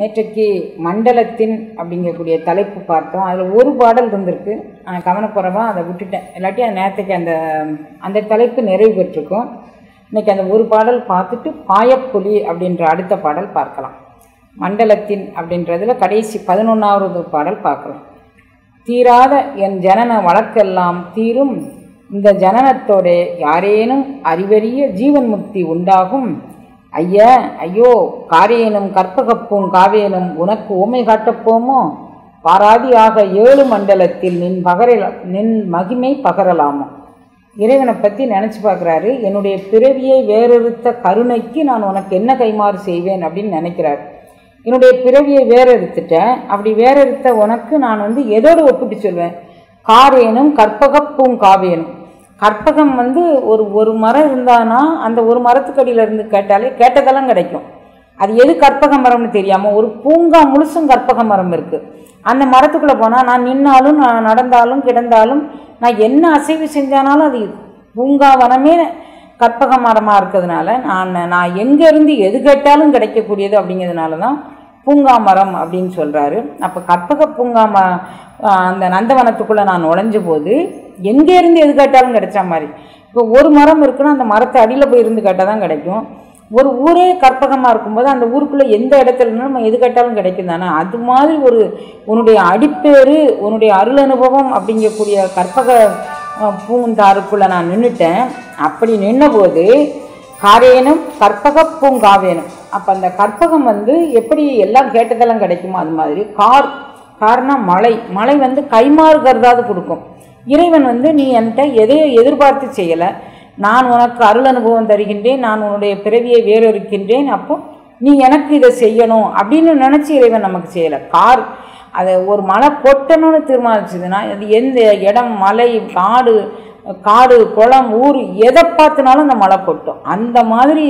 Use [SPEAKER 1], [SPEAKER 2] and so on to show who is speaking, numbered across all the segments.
[SPEAKER 1] நேற்றைக்கு மண்டலத்தின் அப்படிங்கக்கூடிய தலைப்பு பார்த்தோம் அதில் ஒரு பாடல் இருந்திருக்கு நான் கவனக்குறைவாக அதை விட்டுட்டேன் இல்லாட்டி அந்த நேரத்துக்கு அந்த அந்த தலைப்பு நிறைவு பெற்றிருக்கும் இன்னைக்கு அந்த ஒரு பாடல் பார்த்துட்டு பாயப்புலி அப்படின்ற அடுத்த பாடல் பார்க்கலாம் மண்டலத்தின் அப்படின்றதுல கடைசி பதினொன்றாவது பாடல் பார்க்கலாம் தீராத என் ஜனன வழக்கெல்லாம் தீரும் இந்த ஜனனத்தோட யாரேனும் அறிவறிய ஜீவன் முக்தி உண்டாகும் ஐயா ஐயோ காரியேனும் கற்பகப்பும் காவேனும் உனக்கு ஊமை காட்டப்போமோ பாராதியாக ஏழு மண்டலத்தில் நின் பகர நின் மகிமை பகரலாமோ இறைவனை பற்றி நினச்சி பார்க்குறாரு என்னுடைய பிறவியை வேறறுத்த கருணைக்கு நான் உனக்கு என்ன கைமாறு செய்வேன் அப்படின்னு நினைக்கிறார் என்னுடைய பிறவியை வேறறுத்துட்டேன் அப்படி வேறறுத்த உனக்கு நான் வந்து எதோடு ஒப்பிட்டு சொல்வேன் காரேனும் கற்பகப்பும் காவேனும் கற்பகம் வந்து ஒரு ஒரு மரம் இருந்தானா அந்த ஒரு மரத்துக்கடியில இருந்து கேட்டாலே கேட்டதெல்லாம் கிடைக்கும் அது எது கற்பக மரம்னு தெரியாமல் ஒரு பூங்கா முழுசும் கற்பக மரம் இருக்குது அந்த மரத்துக்குள்ளே போனால் நான் நின்னாலும் நான் நடந்தாலும் கிடந்தாலும் நான் என்ன அசைவு செஞ்சானாலும் அது பூங்கா வனமே கற்பக மரமாக இருக்கிறதுனால நான் நான் எங்கேருந்து எது கேட்டாலும் கிடைக்கக்கூடியது அப்படிங்கிறதுனால தான் பூங்கா மரம் அப்படின்னு சொல்கிறாரு அப்போ கற்பக பூங்கா ம அந்த நந்தவனத்துக்குள்ளே நான் நுழைஞ்ச போது எங்கேருந்து எது கேட்டாலும் கிடைச்ச மாதிரி இப்போ ஒரு மரம் இருக்குன்னா அந்த மரத்தை அடியில் போய் இருந்து கேட்டால் தான் கிடைக்கும் ஒரு ஊரே கற்பகமாக இருக்கும்போது அந்த ஊருக்குள்ளே எந்த இடத்துல இருந்தாலும் நம்ம எது கேட்டாலும் கிடைக்கும் தானே அது மாதிரி ஒரு உன்னுடைய அடிப்பேறு உன்னுடைய அருள் அனுபவம் அப்படிங்கக்கூடிய கற்பக அஹ், பூந்தாருக்குள்ளே நான் நின்றுட்டேன் அப்படி நின்னபோது காரேனும் கற்பக பூங்காவேனும் அப்போ அந்த கற்பகம் வந்து எப்படி எல்லாம் கேட்டதெல்லாம் கிடைக்குமோ அது மாதிரி கார் கார்னா மழை மழை வந்து கைமாறு கருதாது கொடுக்கும் இறைவன் வந்து நீ என்கிட்ட எதையும் எதிர்பார்த்து செய்யலை நான் உனக்கு அருள் அனுபவம் தருகின்றேன் நான் உன்னுடைய பிறவியை வேறொருக்கின்றேன் அப்போ நீ எனக்கு இதை செய்யணும் அப்படின்னு நினச்சி இறைவன் நமக்கு செய்யலை கார் அதை ஒரு மழை கொட்டணும்னு தீர்மானிச்சதுன்னா அது எந்த இடம் மலை காடு காடு குளம் ஊர் எதை பார்த்தினாலும் அந்த மழை கொட்டும் அந்த மாதிரி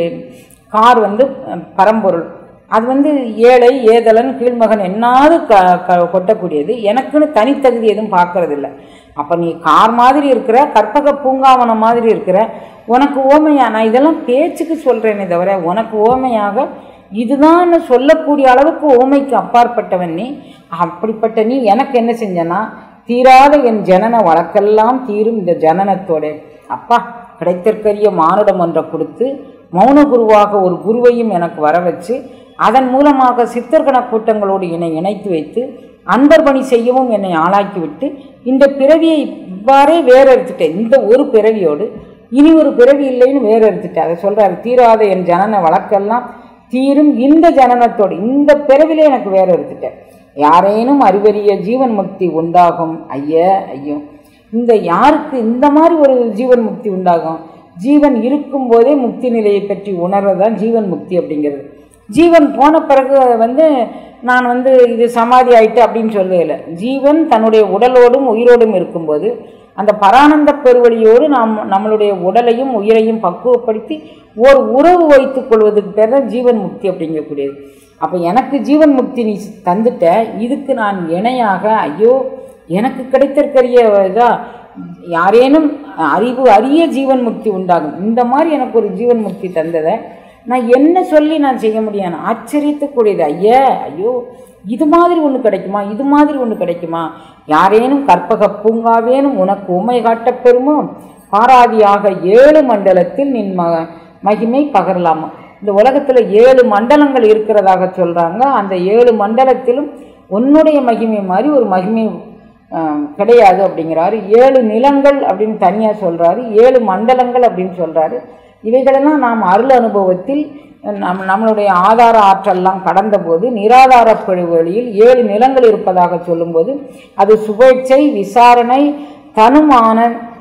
[SPEAKER 1] கார் வந்து அஹ், பரம்பொருள் அது வந்து ஏழை ஏதலன் கீழ்மகன் என்னாவது க க கொட்டக்கூடியது எனக்குன்னு தனித்தகுதி எதுவும் பார்க்கறதில்ல அப்போ நீ கார் மாதிரி இருக்கிற கற்பக பூங்காவனம் மாதிரி இருக்கிற உனக்கு ஓமையா நான் இதெல்லாம் பேச்சுக்கு சொல்கிறேனே தவிர உனக்கு ஓமையாக இதுதான் சொல்லக்கூடிய அளவுக்கு ஓமைக்கு அப்பாற்பட்டவன் நீ அப்படிப்பட்ட நீ எனக்கு என்ன செஞ்சனா தீராத என் ஜனன வழக்கெல்லாம் தீரும் இந்த ஜனனத்தோட அப்பா கிடைத்திற்கரிய மானுடம் ஒன்றை கொடுத்து மௌன குருவாக ஒரு குருவையும் எனக்கு வர வச்சு அதன் மூலமாக சித்தர்கண கூட்டங்களோடு என்னை இணைத்து வைத்து அன்பர் பணி செய்யவும் என்னை ஆளாக்கிவிட்டு இந்த பிறவியை இவ்வாறே வேறறுத்துட்டேன் இந்த ஒரு பிறவியோடு இனி ஒரு பிறவி இல்லைன்னு வேறறுத்துட்டேன் அதை சொல்றாரு தீராத என் ஜனன வழக்கெல்லாம் தீரும் இந்த ஜனனத்தோடு இந்த பிறவிலே எனக்கு வேற எடுத்துட்டேன் யாரேனும் அறிவறிய ஜீவன் முக்தி உண்டாகும் ஐய ஐயோ இந்த யாருக்கு இந்த மாதிரி ஒரு ஜீவன் முக்தி உண்டாகும் ஜீவன் இருக்கும்போதே முக்தி நிலையை பற்றி உணர்றது தான் ஜீவன் முக்தி அப்படிங்கிறது ஜீவன் போன பிறகு வந்து நான் வந்து இது சமாதி ஆயிட்டு அப்படின்னு சொல்லல ஜீவன் தன்னுடைய உடலோடும் உயிரோடும் இருக்கும்போது அந்த பரானந்த பெருவழியோடு நாம் நம்மளுடைய உடலையும் உயிரையும் பக்குவப்படுத்தி ஒரு உறவு வைத்துக் கொள்வதுக்கு பேர் தான் ஜீவன் முக்தி அப்படிங்கக்கூடியது அப்போ எனக்கு ஜீவன் முக்தி நீ தந்துட்ட இதுக்கு நான் இணையாக ஐயோ எனக்கு கிடைத்திருக்கிற இதா யாரேனும் அறிவு அரிய ஜீவன் முக்தி உண்டாகும் இந்த மாதிரி எனக்கு ஒரு ஜீவன் முக்தி தந்ததை நான் என்ன சொல்லி நான் செய்ய முடியாது ஆச்சரியத்துக்குரியது ஐயா ஐயோ இது மாதிரி ஒன்று கிடைக்குமா இது மாதிரி ஒன்று கிடைக்குமா யாரேனும் கற்பக பூங்காவேனும் உனக்கு உமை காட்டப் பெறுமோ பாராதியாக ஏழு மண்டலத்தில் நின் ம மகிமை பகரலாமா இந்த உலகத்தில் ஏழு மண்டலங்கள் இருக்கிறதாக சொல்கிறாங்க அந்த ஏழு மண்டலத்திலும் உன்னுடைய மகிமை மாதிரி ஒரு மகிமை ஆஹ், கிடையாது அப்படிங்கிறாரு ஏழு நிலங்கள் அப்படின்னு தனியாக சொல்கிறாரு ஏழு மண்டலங்கள் அப்படின்னு சொல்கிறாரு இவைகளெல்லாம் நாம் அருள் அனுபவத்தில் நம் நம்மளுடைய ஆதார ஆற்றல்லாம் கடந்தபோது நிராதார வழியில் ஏழு நிலங்கள் இருப்பதாக சொல்லும்போது அது சுபேட்சை விசாரணை தனுமான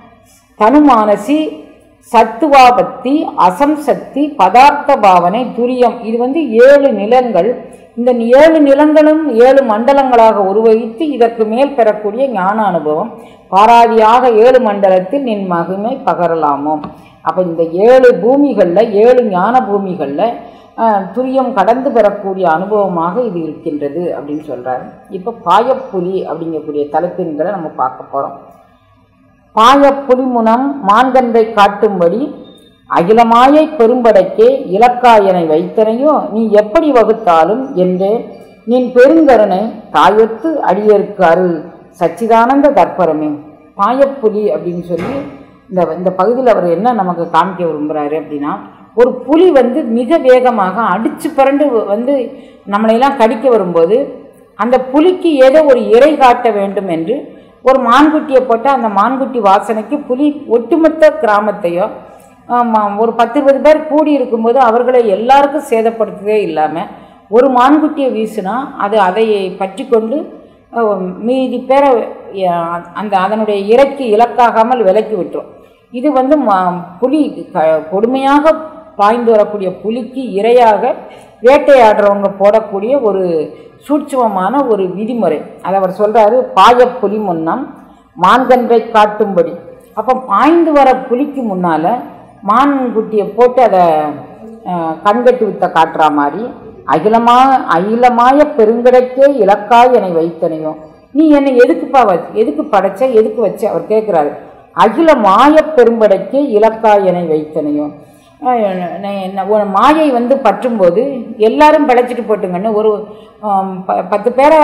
[SPEAKER 1] தனுமானசி சத்துவாபத்தி அசம்சக்தி பதார்த்த பாவனை துரியம் இது வந்து ஏழு நிலங்கள் இந்த ஏழு நிலங்களும் ஏழு மண்டலங்களாக உருவகித்து இதற்கு மேல் பெறக்கூடிய ஞான அனுபவம் பாராதியாக ஏழு மண்டலத்தில் நின் மகிமை பகரலாமோ அப்போ இந்த ஏழு பூமிகளில் ஏழு ஞான பூமிகளில் துரியம் கடந்து பெறக்கூடிய அனுபவமாக இது இருக்கின்றது அப்படின்னு சொல்கிறாரு இப்போ பாயப்புலி அப்படிங்கக்கூடிய தலைப்பின்களை நம்ம பார்க்க போகிறோம் பாய புலிமுனம் மான்கன்றை காட்டும்படி அகிலமாயை பெரும்படைக்கே இலக்காயனை வைத்தனையோ நீ எப்படி வகுத்தாலும் என்றே நின் பெருங்கருணை தாயொத்து அடியருக்கு அருள் சச்சிதானந்த தற்பரமே பாயப்புலி அப்படின்னு சொல்லி இந்த இந்த பகுதியில் அவர் என்ன நமக்கு காமிக்க விரும்புகிறாரு அப்படின்னா ஒரு புலி வந்து மிக வேகமாக அடிச்சு புரண்டு வந்து நம்மளையெல்லாம் கடிக்க வரும்போது அந்த புலிக்கு ஏதோ ஒரு இறை காட்ட வேண்டும் என்று ஒரு மான்குட்டியை போட்டு அந்த மான்குட்டி வாசனைக்கு புலி ஒட்டுமொத்த கிராமத்தையோ ஆமாம் ஒரு பத்து இருபது பேர் கூடி இருக்கும்போது அவர்களை எல்லாருக்கும் சேதப்படுத்தவே இல்லாமல் ஒரு மான்குட்டியை வீசினா அது அதை பற்றி கொண்டு அஹ், மீதி பேரை அஹ், அந்த அதனுடைய இறைக்கு இலக்காகாமல் விலக்கி விட்டுரும் இது வந்து ம- புலி க கொடுமையாக பாய்ந்து வரக்கூடிய புலிக்கு இரையாக வேட்டையாடுறவங்க போடக்கூடிய ஒரு சூட்சுமமான ஒரு விதிமுறை அதை அவர் சொல்கிறாரு பாய புலி முன்னம் மான்கன்றை காட்டும்படி அப்போ பாய்ந்து வர புலிக்கு முன்னால் மான்குட்டியை போட்டு அதை அஹ், கண்கட்டு வித்த காட்டுற மாதிரி அகிலமா அகிலமாய பெருங்கடைக்கே இலக்காய் என்னை வைத்தனையோ நீ என்னை எதுக்குப்பா வ எதுக்கு படைச்ச எதுக்கு வச்ச அவர் கேட்குறாரு அகில மாய பெரும்படைக்கு இலக்காய் என்னை வைத்தனையோ அஹ் நான் என்ன- ஒரு மாயை வந்து பற்றும்போது எல்லாரும் பிழைச்சிட்டு போட்டுங்கன்னு ஒரு ஆம், ப பத்து பேரை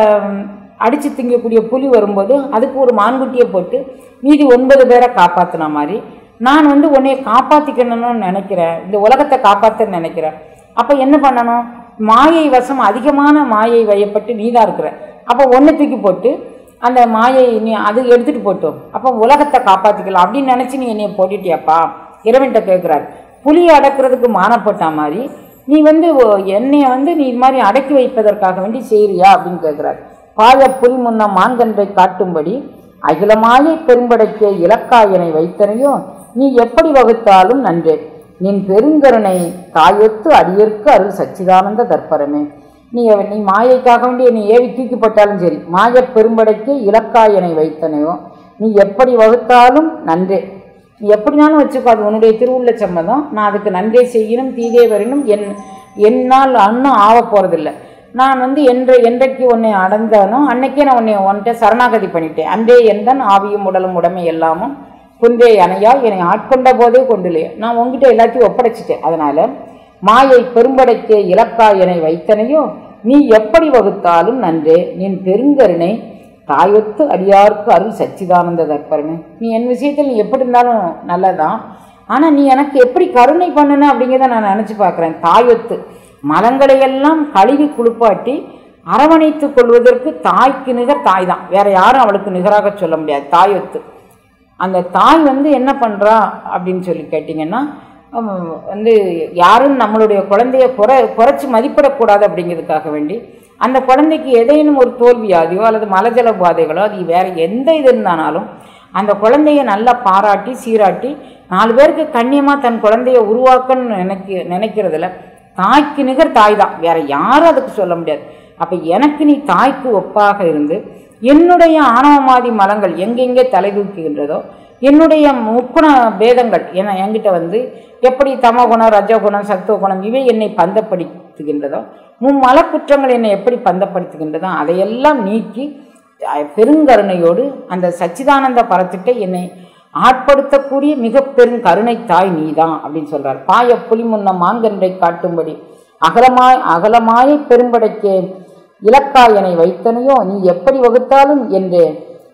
[SPEAKER 1] அடித்து திங்கக்கூடிய புலி வரும்போது அதுக்கு ஒரு மான்குட்டியை போட்டு மீதி ஒன்பது பேரை காப்பாற்றின மாதிரி நான் வந்து உன்னைய காப்பாற்றிக்கணும்னு நினைக்கிறேன் இந்த உலகத்தை காப்பாற்றன்னு நினைக்கிறேன் அப்போ என்ன பண்ணணும் மாயை வசம் அதிகமான மாயை வயப்பட்டு நீ தான் இருக்கிற அப்போ ஒன்று தூக்கி போட்டு அந்த மாயை நீ அது எடுத்துகிட்டு போட்டோம் அப்போ உலகத்தை காப்பாற்றிக்கலாம் அப்படின்னு நினச்சி நீ என்னைய போட்டுட்டியாப்பா இறைவன்கிட்ட கேட்குறாரு புலி அடக்கிறதுக்கு மானப்பட்ட மாதிரி நீ வந்து ஓ- என்னைய வந்து நீ இது மாதிரி அடக்கி வைப்பதற்காக வேண்டி செய்கிறியா அப்படின்னு கேட்குறாரு பாய புலி முன்ன மான்கன்றை காட்டும்படி அகிலமாயை பெரும்படைக்க இலக்காயனை வைத்தனையோ நீ எப்படி வகுத்தாலும் நன்றே நின் பெருங்கருணை தாயொத்து அடியற்கு அருள் சச்சிதானந்த தற்பரமே நீ நீ மாயைக்காக வேண்டி நீ ஏவி தூக்கி போட்டாலும் சரி மாய பெரும்படைக்கு இலக்காயனை வைத்தனையோ நீ எப்படி வகுத்தாலும் நன்றே நீ எப்படினாலும் வச்சுக்கோ அது உன்னுடைய திருவுள்ள சம்மதம் நான் அதுக்கு நன்றே செய்யணும் தீதே வரணும் என் என்னால் அன்னும் ஆக போகிறதில்ல நான் வந்து என்ற என்றைக்கு உன்னை அடைந்தானோ அன்னைக்கே நான் உன்னை உன்கிட்ட சரணாகதி பண்ணிட்டேன் அன்றே எந்தன் ஆவியும் உடலும் உடமை எல்லாமும் குன்றே அணையா என்னை ஆட்கொண்ட போதே கொண்டுலே நான் உங்ககிட்ட எல்லாத்தையும் ஒப்படைச்சிட்டேன் அதனால மாயை பெரும்படைக்க இலக்கா என்னை வைத்தனையோ நீ எப்படி வகுத்தாலும் நன்றே நின் பெருங்கருணை தாயொத்து அடியார்க்கு அருள் சச்சிதானந்த தற்பரமே நீ என் விஷயத்தில் நீ எப்படி இருந்தாலும் நல்லதான் ஆனால் நீ எனக்கு எப்படி கருணை பண்ணுன அப்படிங்கிறத நான் நினச்சி பார்க்குறேன் தாயொத்து மலங்களையெல்லாம் கழுவி குளிப்பாட்டி அரவணைத்து கொள்வதற்கு தாய்க்கு நிகர் தாய் தான் வேற யாரும் அவளுக்கு நிகராக சொல்ல முடியாது தாயொத்து அந்த தாய் வந்து என்ன பண்ணுறா அப்படின்னு சொல்லி கேட்டிங்கன்னா ஹம், வந்து யாரும் நம்மளுடைய குழந்தைய குறை குறைச்சி மதிப்பிடக்கூடாது அப்படிங்கிறதுக்காக வேண்டி அந்த குழந்தைக்கு ஏதேனும் ஒரு தோல்வியாதியோ அல்லது மலஜல பாதைகளோ அது வேறு எந்த இது இருந்தானாலும் அந்த குழந்தைய நல்லா பாராட்டி சீராட்டி நாலு பேருக்கு கண்ணியமாக தன் குழந்தைய உருவாக்கன்னு நினைக்க நினைக்கிறதுல தாய்க்கு நிகர் தாய் தான் வேற யாரும் அதுக்கு சொல்ல முடியாது அப்போ எனக்கு நீ தாய்க்கு ஒப்பாக இருந்து என்னுடைய ஆணவமாதி மலங்கள் எங்கெங்கே தலை தூக்குகின்றதோ என்னுடைய முக்குண பேதங்கள் என என்கிட்ட வந்து எப்படி தமகுணம் ரஜகுணம் சத்துவகுணம் இவை என்னை பந்தப்படுத்துகின்றதோ மும்மல குற்றங்கள் என்னை எப்படி பந்தப்படுத்துகின்றதோ அதையெல்லாம் நீக்கி அஹ், பெருங்கருணையோடு அந்த சச்சிதானந்த பரத்திட்ட என்னை ஆட்படுத்தக்கூடிய மிக பெரும் கருணை தாய் நீதான் அப்படின்னு சொல்றார் பாய புலி முன்ன மாங்கன்றை காட்டும்படி அகலமாய் அகலமாயை பெரும்படைக்கே இலக்காயனை வைத்தனையோ நீ எப்படி வகுத்தாலும் என்றே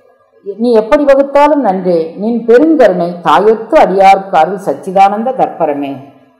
[SPEAKER 1] நீ எப்படி வகுத்தாலும் நன்றே நின் பெருங்கருணை தாயொத்து அடியார்க்கு அருள் சச்சிதானந்த தற்பரமே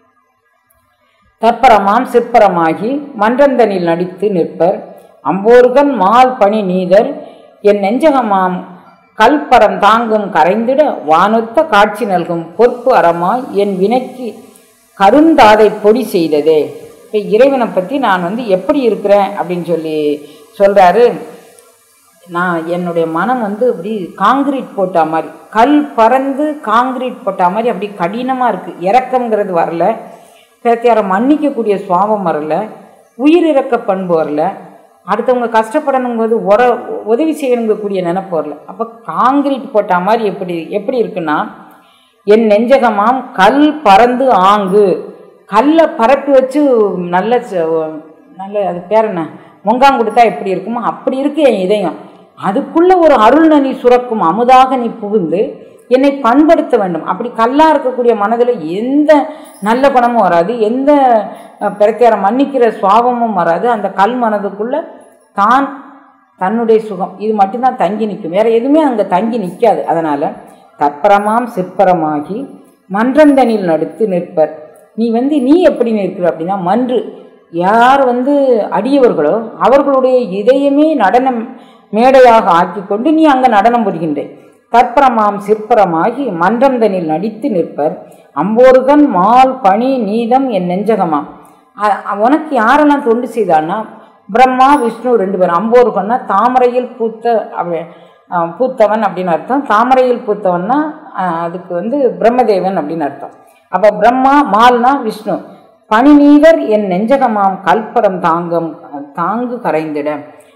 [SPEAKER 1] தற்பரமாம் சிற்பரமாகி மன்றந்தனில் நடித்து நிற்பர் அம்போர்கன் மால் பணி நீதர் என் நெஞ்சகமாம் கல்பரம் தாங்கும் கரைந்திட வானொத்த காட்சி நல்கும் பொற்பு அறமாய் என் வினைக்கு கருந்தாதை பொடி செய்ததே இப்போ இறைவனை பற்றி நான் வந்து எப்படி இருக்கிறேன் அப்படின்னு சொல்லி சொல்கிறாரு நான் என்னுடைய மனம் வந்து அப்படி காங்கிரீட் போட்ட மாதிரி கல் பறந்து காங்கிரீட் போட்ட மாதிரி அப்படி கடினமாக இருக்குது இறக்கம்ங்கிறது வரல பேத்தியாரை மன்னிக்கக்கூடிய சுவாபம் வரல உயிரிறக்க பண்பு வரல அடுத்தவங்க கஷ்டப்படணுங்கிறது உர உதவி செய்யணுங்கக்கூடிய நினைப்பு வரல அப்போ காங்கிரீட் போட்ட மாதிரி எப்படி எப்படி இருக்குன்னா என் நெஞ்சகமாம் கல் பறந்து ஆங்கு கல்லை பரப்பி வச்சு நல்ல ச- நல்ல அது பேர் என்ன முங்காங் கொடுத்தா எப்படி இருக்குமோ அப்படி இருக்கு என் இதயம் அதுக்குள்ள ஒரு அருள் நனி சுரக்கும் அமுதாக நீ புகுந்து என்னை பண்படுத்த வேண்டும் அப்படி கல்லாக இருக்கக்கூடிய மனதில் எந்த நல்ல குணமும் வராது எந்த அஹ், பிரத்தியார மன்னிக்கிற சுவாபமும் வராது அந்த கல் மனதுக்குள்ள தான் தன்னுடைய சுகம் இது மட்டும்தான் தங்கி நிற்கும் வேற எதுவுமே அங்கே தங்கி நிற்காது அதனால தற்பரமாம் சிற்பரமாகி மன்றந்தனில் நடுத்து நிற்பர் நீ வந்து நீ எப்படி நிற்கிற அப்படின்னா மன்று யார் வந்து அடியவர்களோ அவர்களுடைய இதயமே நடனம் மேடையாக ஆக்கி கொண்டு நீ அங்கே நடனம் புரிகின்ற தற்பரமாம் சிற்பரமாகி மன்றந்தனில் நடித்து நிற்பர் அம்போருகன் மால் பனி நீதம் என் நெஞ்சகமாம் அ- அ- உனக்கு யாரெல்லாம் தொண்டு செய்தான்னா பிரம்மா விஷ்ணு ரெண்டு பேரும் அம்போருகன்னா தாமரையில் பூத்த அவ- அஹ் பூத்தவன் அப்படின்னு அர்த்தம் தாமரையில் பூத்தவன்னா அஹ், அதுக்கு வந்து பிரம்மதேவன் அப்படின்னு அர்த்தம் அப்போ பிரம்மா மால்னா விஷ்ணு பனிநீதர் என் நெஞ்சகமாம் கல்பரம் தாங்கம் தாங்கு கரைந்திட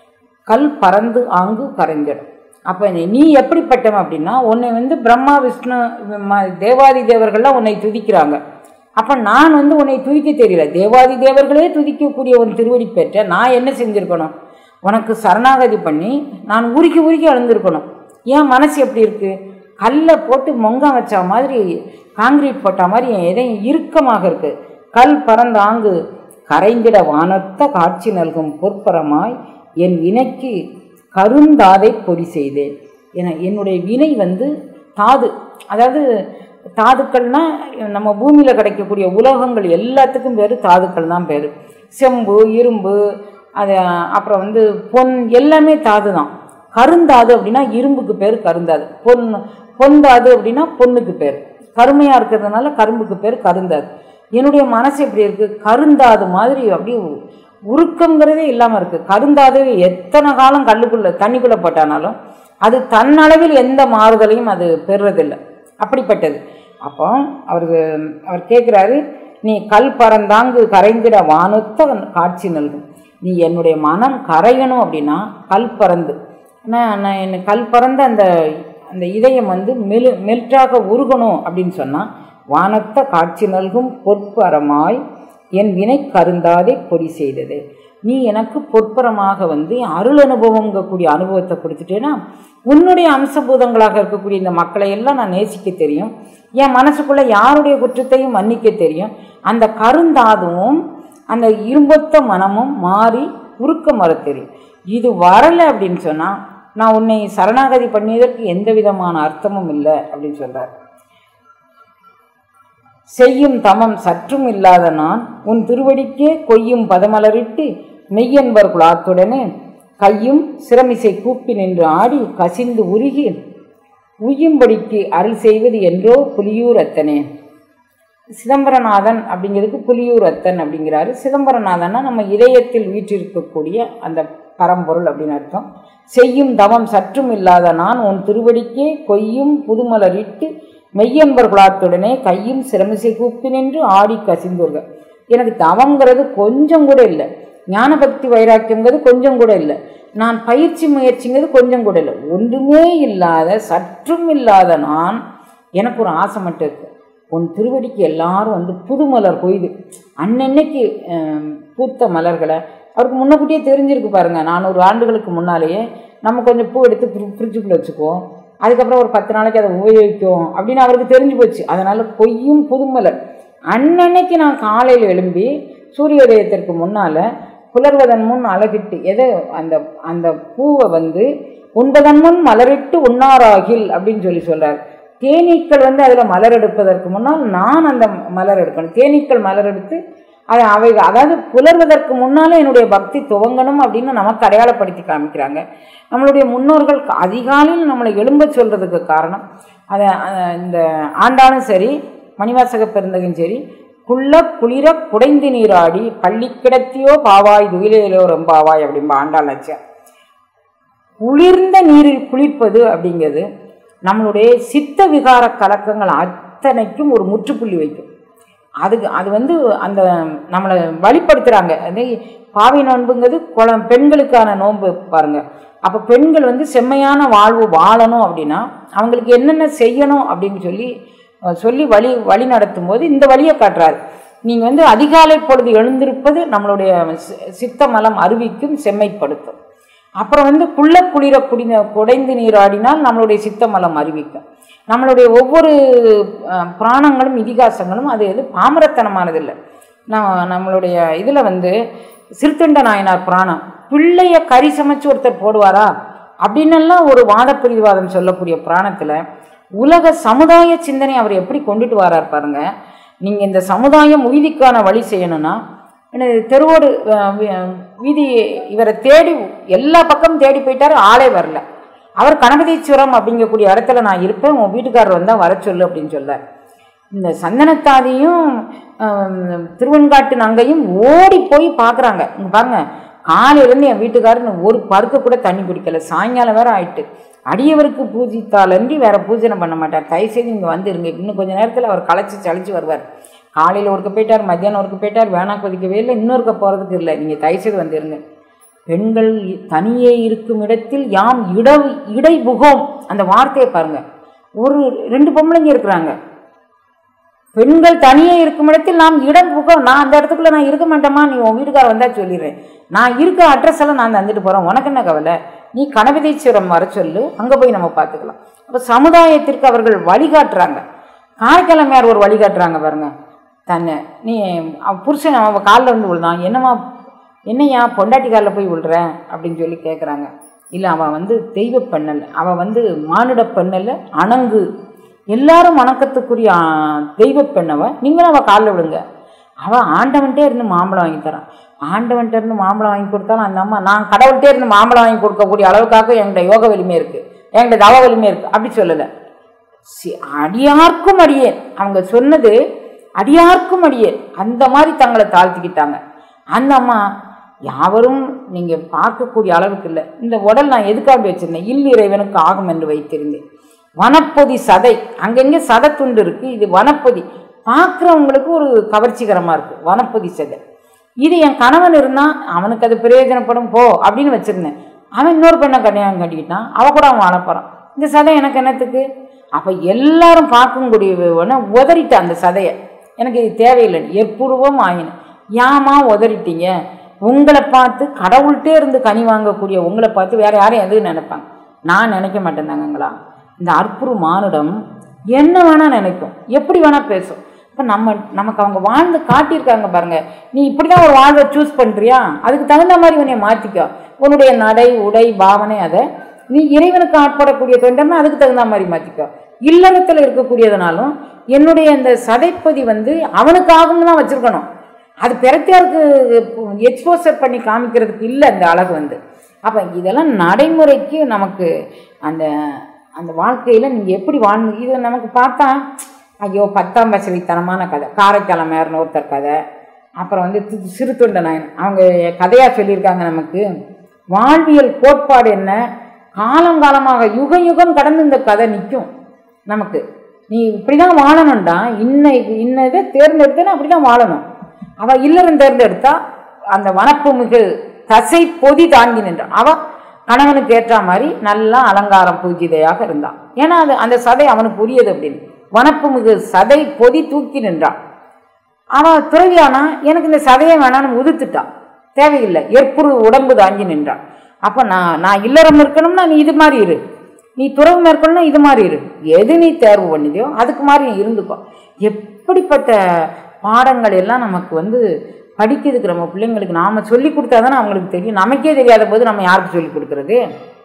[SPEAKER 1] கல் பறந்து ஆங்கு கரைந்திடும் அப்போ நீ எப்படிப்பட்டவன் அப்படின்னா உன்னை வந்து பிரம்மா விஷ்ணு ம- தேவாதி தேவர்கள்லாம் உன்னை துதிக்கிறாங்க அப்போ நான் வந்து உன்னை துதிக்க தெரியல தேவாதி தேவர்களே துதிக்கக்கூடிய ஒரு திருவடி பெற்ற நான் என்ன செஞ்சுருக்கணும் உனக்கு சரணாகதி பண்ணி நான் உருக்கி உருக்கி அழுந்திருக்கணும் ஏன் மனசு எப்படி இருக்குது கல்லை போட்டு மொங்கம் வச்ச மாதிரி காங்கிரீட் போட்ட மாதிரி என் இதயம் இறுக்கமாக இருக்குது கல் பறந்தாங்கு கரைந்திட வானத்த காட்சி நல்கும் பொற்பரமாய் என் வினைக்கு கருந்தாதை பொடி செய்தேன் என என்னுடைய வினை வந்து தாது அதாவது தாதுக்கள்னா நம்ம பூமியில் கிடைக்கக்கூடிய உலோகங்கள் எல்லாத்துக்கும் பேர் தாதுக்கள் தான் பேர் செம்பு இரும்பு அது அப்புறம் வந்து பொன் எல்லாமே தாது தான் கருந்தாது அப்படின்னா இரும்புக்கு பேர் கருந்தாது பொன் பொந்தாது அப்படின்னா பொண்ணுக்கு பேர் கருமையாக இருக்கிறதுனால கரும்புக்கு பேர் கருந்தாது என்னுடைய மனசு எப்படி இருக்குது கருந்தாது மாதிரி அப்படியே உருக்கங்கிறதே இல்லாமல் இருக்குது கருந்தாது எத்தனை காலம் கல்லுக்குள்ளே தண்ணிக்குள்ளே போட்டானாலும் அது தன்னளவில் எந்த மாறுதலையும் அது பெறுறதில்லை அப்படிப்பட்டது அப்போ அவர் அவர் கேட்குறாரு நீ கல் பறந்தாங்கு கரைந்திட வானுத்த காட்சி நல்கும் நீ என்னுடைய மனம் கரையணும் அப்படின்னா கல் பறந்து நான் நான் என்ன கல் பறந்த அந்த அந்த இதயம் வந்து மெலு மெல்ட்டாக உருகணும் அப்படின்னு சொன்னால் வானத்த காட்சி நல்கும் பொற்பரமாய் என் வினை கருந்தாதே பொறி செய்தது நீ எனக்கு பொற்பரமாக வந்து அருள் அனுபவங்கக்கூடிய அனுபவத்தை கொடுத்துட்டேன்னா உன்னுடைய அம்சபூதங்களாக இருக்கக்கூடிய இந்த மக்களை எல்லாம் நான் நேசிக்க தெரியும் என் மனசுக்குள்ளே யாருடைய குற்றத்தையும் மன்னிக்க தெரியும் அந்த கருந்தாதுவும் அந்த இரும்பொத்த மனமும் மாறி உருக்க மற தெரியும் இது வரலை அப்படின்னு சொன்னால் நான் உன்னை சரணாகதி பண்ணியதற்கு எந்த விதமான அர்த்தமும் இல்லை அப்படின்னு சொல்கிறார் செய்யும் தமம் சற்றும் இல்லாத நான் உன் திருவடிக்கே கொய்யும் பதமலரிட்டு மெய்யன்பர் குலாத்துடனே கையும் சிரமிசை கூப்பி நின்று ஆடி கசிந்து உருகி உய்யும்படிக்கு அருள் செய்வது என்றோ புலியூர் அத்தனே சிதம்பரநாதன் அப்படிங்கிறதுக்கு புலியூர் அத்தன் அப்படிங்கிறாரு சிதம்பரநாதன்னா நம்ம இதயத்தில் வீற்றிருக்கக்கூடிய அந்த பரம்பொருள் அப்படின்னு அர்த்தம் செய்யும் தவம் சற்றும் இல்லாத நான் உன் திருவடிக்கே கொய்யும் புதுமலரிட்டு மெய்யன்பர் குலாத்துடனே கையும் சிரமிசை கூப்பி நின்று ஆடி கசிந்தோர்கள் எனக்கு தவங்கிறது கொஞ்சம் கூட இல்லை ஞான பக்தி வைராக்கியங்கிறது கொஞ்சம் கூட இல்லை நான் பயிற்சி முயற்சிங்கிறது கொஞ்சம் கூட இல்லை ஒன்றுமே இல்லாத சற்றும் இல்லாத நான் எனக்கு ஒரு ஆசை மட்டும் இருக்கு உன் திருவடிக்கு எல்லாரும் வந்து புது மலர் கொய்து அன்னன்னைக்கு அஹ், பூத்த மலர்களை அவருக்கு முன்னக்கூட்டியே தெரிஞ்சிருக்கு பாருங்க நானூறு ஆண்டுகளுக்கு முன்னாலேயே நம்ம கொஞ்சம் பூ எடுத்து ஃப்ரி- ஃப்ரிட்ஜுக்குள்ளே வச்சுக்குவோம் அதுக்கப்புறம் ஒரு பத்து நாளைக்கு அதை உபயோகிக்கும் அப்படின்னு அவருக்கு தெரிஞ்சு போச்சு அதனால் கொய்யும் புதுமலர் அன்னன்னைக்கு நான் காலையில் எழும்பி சூரியோதயத்திற்கு முன்னால் புலர்வதன் முன் அழகிட்டு எதை அந்த அந்த பூவை வந்து உண்பதன் முன் மலரிட்டு உண்ணாராகில் அப்படின்னு சொல்லி சொல்றார் தேனீக்கள் வந்து அதில் மலர் எடுப்பதற்கு முன்னால் நான் அந்த மலர் எடுக்கணும் தேனீக்கள் மலர் எடுத்து அதை அவை அதாவது புலர்வதற்கு முன்னாலே என்னுடைய பக்தி துவங்கணும் அப்படின்னு நமக்கு அடையாளப்படுத்தி காமிக்கிறாங்க நம்மளுடைய முன்னோர்கள் க- அதிகாலையில் நம்மளை எழும்ப சொல்கிறதுக்கு காரணம் அதை அஹ், இந்த ஆண்டாலும் சரி மணிவாசக பெருந்தகும் சரி குள்ள குளிர குடைந்து நீராடி பள்ளி கிடத்தியோ பாவாய் துயிலேலோ ரொம்பாவாய் அப்படிம்பா ஆண்டாள் லட்சியம் குளிர்ந்த நீரில் குளிப்பது அப்படிங்கிறது நம்மளுடைய சித்த விகார கலக்கங்கள் அத்தனைக்கும் ஒரு முற்றுப்புள்ளி வைக்கும் அதுக்கு அது வந்து அந்த நம்மளை வழிப்படுத்துகிறாங்க அது பாவை நோன்புங்கிறது குளம் பெண்களுக்கான நோன்பு பாருங்க அப்போ பெண்கள் வந்து செம்மையான வாழ்வு வாழணும் அப்படின்னா அவங்களுக்கு என்னென்ன செய்யணும் அப்படின்னு சொல்லி அஹ், சொல்லி வழி வழி நடத்தும் போது இந்த வழியை காட்டுறாரு நீங்கள் வந்து அதிகாலை பொழுது எழுந்திருப்பது நம்மளுடைய சி- சித்த மலம் அறிவிக்கும் செம்மைப்படுத்தும் அப்புறம் வந்து குள்ள குளிர குடிந்த குடைந்து நீராடினால் நம்மளுடைய சித்தமலம் அறிவிக்கும் நம்மளுடைய ஒவ்வொரு அஹ், புராணங்களும் இதிகாசங்களும் அது எது பாமரத்தனமானதில்லை நான் நம்மளுடைய இதில் வந்து சிறுத்தொண்ட நாயனார் புராணம் பிள்ளைய கறி சமைச்சு ஒருத்தர் போடுவாரா அப்படின்னெல்லாம் ஒரு வாத பிரிவாதம் சொல்லக்கூடிய புராணத்தில் உலக சமுதாய சிந்தனை அவர் எப்படி கொண்டுட்டு வரார் பாருங்க நீங்கள் இந்த சமுதாயம் உய்திக்கான வழி செய்யணும்னா எனது தெருவோடு அஹ், வி- வீதி இவரை தேடி எல்லா பக்கமும் தேடி போயிட்டாரு ஆளே வரல அவர் கணபதீஸ்வரம் அப்படிங்கக்கூடிய இடத்துல நான் இருப்பேன் உன் வீட்டுக்காரர் வந்தால் வர சொல்லு அப்படின்னு சொல்லார் இந்த சந்தனத்தாதியும் ஆம், திருவெண்காட்டு நங்கையும் ஓடி போய் பார்க்குறாங்க இங்கே பாருங்க காலையிலேருந்து என் வீட்டுக்காரர் ஒரு பருக்க கூட தண்ணி குடிக்கல சாயங்காலம் வேற ஆயிட்டு அடியவருக்கு பூஜித்தாலன்றி வேற பூஜனை பண்ண மாட்டார் தயவுசெய்து இங்கே வந்துருங்க இன்னும் கொஞ்ச நேரத்தில் அவர் களைச்சி சளிச்சு வருவார் காலையில் ஒருக்க போயிட்டார் மத்தியானம் ஒருக்க போயிட்டார் வேணா கொதிக்கவே இல்லை இன்னொருக்க போகிறதுக்கு இல்லை நீங்கள் தயவுசெய்து வந்துருங்க பெண்கள் இ- தனியே இருக்கும் இடத்தில் யாம் இட இடை புகோம் அந்த வார்த்தையை பாருங்க ஒரு ரெண்டு பொம்பளைங்க இருக்கிறாங்க பெண்கள் தனியே இருக்கும் இடத்தில் நாம் இடம் புகம் நான் அந்த இடத்துக்குள்ள நான் இருக்க மாட்டேமா நீ உன் வீட்டுக்கார வந்தா சொல்லிடுறேன் நான் இருக்க அட்ரஸ் எல்லாம் நான் தந்துட்டு போறேன் உனக்கு என்ன கவலை நீ கணபதீஸ்வரம் வர சொல்லு அங்க போய் நம்ம பார்த்துக்கலாம் அப்போ சமுதாயத்திற்கு அவர்கள் வழிகாட்டுறாங்க காரைக்கிழமையார் ஒரு வழிகாட்டுறாங்க பாருங்க தன்னை நீ அவன் புருஷன் அவன் காலில் வந்து விழுந்தான் என்னம்மா என்னையா பொண்டாட்டி காலில் போய் விழுற அப்படின்னு சொல்லி கேட்குறாங்க இல்லை அவன் வந்து தெய்வ பெண்ணல் அவன் வந்து மானுட பெண்ணல்ல அணங்கு எல்லாரும் வணக்கத்துக்குரிய ஆ, தெய்வ பெண்ணவ நீங்களும் அவள் காலில் விடுங்க அவள் ஆண்டவன்ட்டே இருந்து மாம்பழம் வாங்கி தரான் ஆண்டவன்ட்ட இருந்து மாம்பழம் வாங்கி கொடுத்தாலும் அந்த அம்மா நான் கடவுள்கிட்டே இருந்து மாம்பழம் வாங்கி கொடுக்கக்கூடிய அளவுக்காக என்கிட்ட யோக வலிமை இருக்குது என்கிட்ட தவ வலிமை இருக்குது அப்படி சொல்லலை சி- அடியார்க்கும் அடியேன் அவங்க சொன்னது அடியார்க்கும் அடியேன் அந்த மாதிரி தங்களை தாழ்த்திக்கிட்டாங்க அந்த அம்மா யாவரும் நீங்கள் பார்க்கக்கூடிய அளவுக்கு இல்லை இந்த உடல் நான் எதுக்காக வச்சிருந்தேன் இல் இறைவனுக்கு ஆகும் என்று வைத்திருந்தேன் வனப்பொதி சதை அங்கங்கே சதை துண்டு இருக்கு இது வனப்பொதி பார்க்குறவங்களுக்கு ஒரு கவர்ச்சிகரமாக இருக்கு வனப்பொதி சதை இது என் கணவன் இருந்தால் அவனுக்கு அது பிரயோஜனப்படும் போ அப்படின்னு வச்சிருந்தேன் அவன் இன்னொரு பெண்ணை கல்யாணம் கட்டிக்கிட்டான் அவ கூட அவன் வாழப்போறான் இந்த சதை எனக்கு என்னத்துக்கு அப்போ எல்லாரும் பார்க்கக்கூடியவன உதறிட்ட அந்த சதையை எனக்கு இது தேவையில்லை எப்பூர்வம் ஆயினேன் ஏமா உதறிட்டீங்க உங்களை பார்த்து கடவுள்கிட்டே இருந்து கனி வாங்கக்கூடிய உங்களை பார்த்து வேற யாரும் எதுவும் நினைப்பாங்க நான் நினைக்க மாட்டேன் தாங்கங்களா இந்த அற்புரு மானுடம் என்ன வேணா நினைக்கும் எப்படி வேணா பேசும் இப்போ நம்ம நமக்கு அவங்க வாழ்ந்து காட்டியிருக்காங்க பாருங்க நீ இப்படி தான் ஒரு வாழ்வை சூஸ் பண்ணுறியா அதுக்கு தகுந்த மாதிரி உன்னை மாற்றிக்கோ உன்னுடைய நடை உடை பாவனை அதை நீ இறைவனுக்கு ஆட்படக்கூடிய தொண்டர்னா அதுக்கு தகுந்த மாதிரி மாற்றிக்கோ இல்லறத்தில் இருக்கக்கூடியதுனாலும் என்னுடைய இந்த சதைப்பதி வந்து அவனுக்காகவும் தான் வச்சுருக்கணும் அது பிறத்தியாருக்கு எக்ஸ்போசர் பண்ணி காமிக்கிறதுக்கு இல்லை அந்த அழகு வந்து அப்போ இதெல்லாம் நடைமுறைக்கு நமக்கு அந்த அந்த வாழ்க்கையில் நீங்கள் எப்படி வாழணும் இது நமக்கு பார்த்தா ஐயோ பத்தாம் பசலித்தனமான கதை காரைக்கிழமையார்னு ஒருத்தர் கதை அப்புறம் வந்து தி- சிறுத்தொண்ட நாயன் அவங்க கதையாக சொல்லியிருக்காங்க நமக்கு வாழ்வியல் கோட்பாடு என்ன காலங்காலமாக யுக யுகம் கடந்து இந்த கதை நிற்கும் நமக்கு நீ இப்படி தான் வாழணும்டா இன்ன இன்ன இதை தேர்ந்தெடுத்தேன்னா அப்படி தான் வாழணும் அவள் இல்லறம் தேர்ந்தெடுத்தா அந்த வனப்பு மிகு தசை பொதி தாங்கி நின்றான் அவ கணவனுக்கு ஏற்ற மாதிரி நல்லா அலங்காரம் பூஜிதையாக இருந்தான் ஏன்னா அது அந்த சதை அவனுக்கு உரியது அப்படின்னு வனப்பு மிகு சதை பொதி தூக்கி நின்றான் அவன் துறவியானா எனக்கு இந்த சதையை வேணான்னு உதுத்துட்டான் தேவையில்லை ஏற்புறு உடம்பு தாங்கி நின்றான் அப்போ நான் நான் இல்லறம் இருக்கணும்னா நீ இது மாதிரி இரு நீ துறவு மேற்கொள்ளணும் இது மாதிரி இரு எது நீ தேர்வு பண்ணிதையோ அதுக்கு மாதிரி நீ இருந்துக்கோ எப்படிப்பட்ட பாடங்கள் எல்லாம் நமக்கு வந்து படிக்கிறதுக்கு நம்ம பிள்ளைங்களுக்கு நாம் சொல்லி கொடுத்தா தானே அவங்களுக்கு தெரியும் நமக்கே தெரியாத போது நம்ம யாருக்கு சொல்லி கொடுக்குறது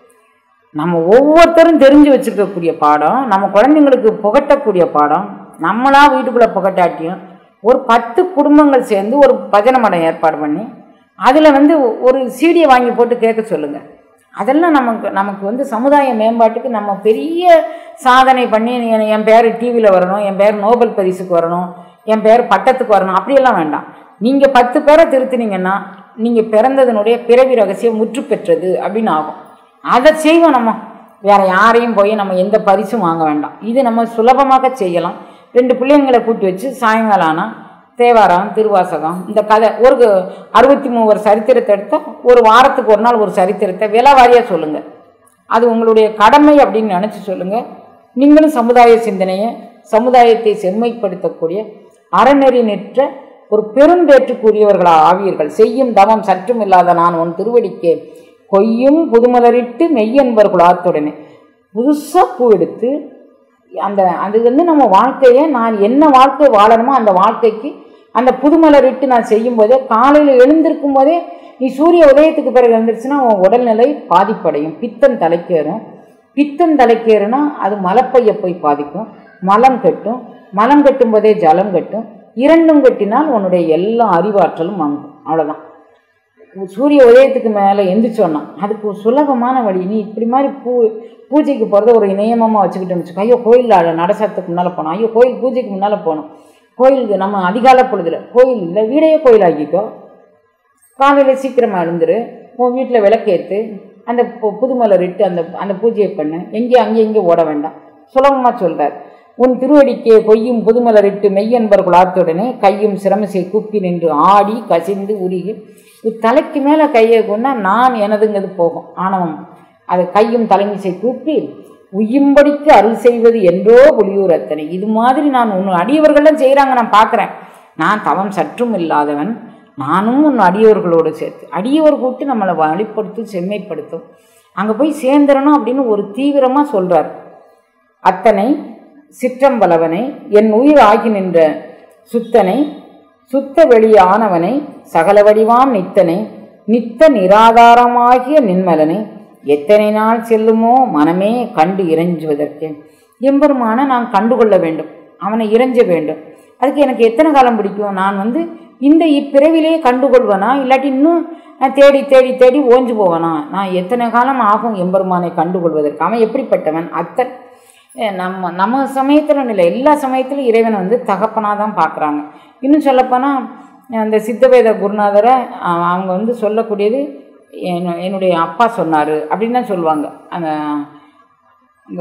[SPEAKER 1] நம்ம ஒவ்வொருத்தரும் தெரிஞ்சு வச்சுருக்கக்கூடிய பாடம் நம்ம குழந்தைங்களுக்கு புகட்டக்கூடிய பாடம் நம்மளா வீட்டுக்குள்ளே புகட்டாட்டியும் ஒரு பத்து குடும்பங்கள் சேர்ந்து ஒரு பஜனை மடம் ஏற்பாடு பண்ணி அதில் வந்து ஒரு சீடியை வாங்கி போட்டு கேட்க சொல்லுங்கள் அதெல்லாம் நமக்கு நமக்கு வந்து சமுதாய மேம்பாட்டுக்கு நம்ம பெரிய சாதனை பண்ணி என் என் பேர் டிவியில் வரணும் என் பேர் நோபல் பரிசுக்கு வரணும் என் பேர் பட்டத்துக்கு வரணும் அப்படியெல்லாம் வேண்டாம் நீங்கள் பத்து பேரை திருத்தினீங்கன்னா நீங்கள் பிறந்ததனுடைய பிறவி ரகசியம் முற்று பெற்றது அப்படின்னு ஆகும் அதை செய்வோம் நம்ம வேற யாரையும் போய் நம்ம எந்த பரிசும் வாங்க வேண்டாம் இது நம்ம சுலபமாக செய்யலாம் ரெண்டு பிள்ளைங்களை கூட்டி வச்சு சாயங்காலம் ஆனால் தேவாரம் திருவாசகம் இந்த கதை ஒரு அறுபத்தி மூவர் சரித்திரத்தை எடுத்தால் ஒரு வாரத்துக்கு ஒரு நாள் ஒரு சரித்திரத்தை விலை வாரியாக சொல்லுங்கள் அது உங்களுடைய கடமை அப்படின்னு நினச்சி சொல்லுங்கள் நீங்களும் சமுதாய சிந்தனையை சமுதாயத்தை செம்மைப்படுத்தக்கூடிய அறநெறி நிற்ற ஒரு பெரும்பேற்றுக்குரியவர்களா ஆவீர்கள் செய்யும் தவம் சற்றும் இல்லாத நான் உன் திருவடிக்கே கொய்யும் புதுமலரிட்டு மெய்யன்பர் குலாத்துடனே புதுசாக பூ எடுத்து அந்த அது வந்து நம்ம வாழ்க்கையை நான் என்ன வாழ்க்கை வாழணுமோ அந்த வாழ்க்கைக்கு அந்த புதுமலரிட்டு நான் செய்யும்போதே காலையில் எழுந்திருக்கும் போதே நீ சூரிய உதயத்துக்கு பிறகு எழுந்திருச்சுன்னா உன் உடல்நிலை பாதிப்படையும் பித்தம் தலைக்கேறும் பித்தம் தலைக்கேறுனா அது மலப்பையை போய் பாதிக்கும் மலம் கட்டும் மலம் கட்டும் போதே ஜலம் கட்டும் இரண்டும் கட்டினால் உன்னுடைய எல்லா அறிவாற்றலும் வாங்கும் அவ்வளோதான் சூரிய உதயத்துக்கு மேலே எந்திரிச்சோன்னா அதுக்கு ஒரு சுலபமான வழி நீ இப்படி மாதிரி பூ பூஜைக்கு போகிறத ஒரு நியமமாக வச்சுக்கிட்டோம்னு வச்சுக்கோ ஐயோ கோயிலில் நடசத்துக்கு முன்னால் போனோம் ஐயோ கோயில் பூஜைக்கு முன்னால் போகணும் கோயிலுக்கு நம்ம அதிகால பொழுதுல கோயில் இல்லை வீடையே கோயிலாக்கிக்கோ காலையில் சீக்கிரமாக எழுந்துரு உன் வீட்டில் விளக்கேற்று அந்த பு- புதுமலர் இட்டு அந்த அந்த பூஜையை பண்ணு எங்கேயும் அங்கே இங்கே ஓட வேண்டாம் சுலபமாக சொல்கிறார் உன் திருவடிக்கே பொய்யும் புதுமலர் இட்டு மெய்யன்பர் குலாத்துடனே கையும் சிரமசை கூப்பி நின்று ஆடி கசிந்து உருகி இது தலைக்கு மேலே கையை கொண்டா நான் எனதுங்கிறது போகும் ஆணவம் அது கையும் தலைமிசை கூப்பி உய்யும்படிக்கு அருள் செய்வது என்றோ புலியூர் அத்தனை இது மாதிரி நான் உன் அடியவர்கள்லாம் செய்கிறாங்க நான் பார்க்குறேன் நான் தவம் சற்றும் இல்லாதவன் நானும் உன் அடியவர்களோடு சேர்த்து அடியவர் கூட்டு நம்மளை வழிப்படுத்தும் செம்மைப்படுத்தும் அங்கே போய் சேர்ந்துடணும் அப்படின்னு ஒரு தீவிரமாக சொல்கிறார் அத்தனை சிற்றம்பலவனை என் உயிர் ஆகி நின்ற சுத்தனை சுத்த வெளியானவனை சகல வடிவாம் நித்தனை நித்த நிராதாரமாகிய நின்மலனை எத்தனை நாள் செல்லுமோ மனமே கண்டு இறைஞ்சுவதற்கு எம்பெருமான நான் கண்டுகொள்ள வேண்டும் அவனை இறைஞ்ச வேண்டும் அதுக்கு எனக்கு எத்தனை காலம் பிடிக்கும் நான் வந்து இந்த இப்பிறவிலேயே கண்டுகொள்வனா இல்லாட்டி இன்னும் நான் தேடி தேடி தேடி ஓஞ்சு போவனா நான் எத்தனை காலம் ஆகும் எம்பெருமானை கண்டுகொள்வதற்கு அவன் எப்படிப்பட்டவன் அத்தன் அஹ் நம்ம நம்ம சமயத்தில் இல்லை எல்லா சமயத்திலும் இறைவனை வந்து தகப்பனாக தான் பார்க்குறாங்க இன்னும் சொல்லப்போனால் அந்த சித்தவேத குருநாதரை அஹ் அவங்க வந்து சொல்லக்கூடியது என் என்னுடைய அப்பா சொன்னார் அப்படின்னு தான் சொல்லுவாங்க அந்த இந்த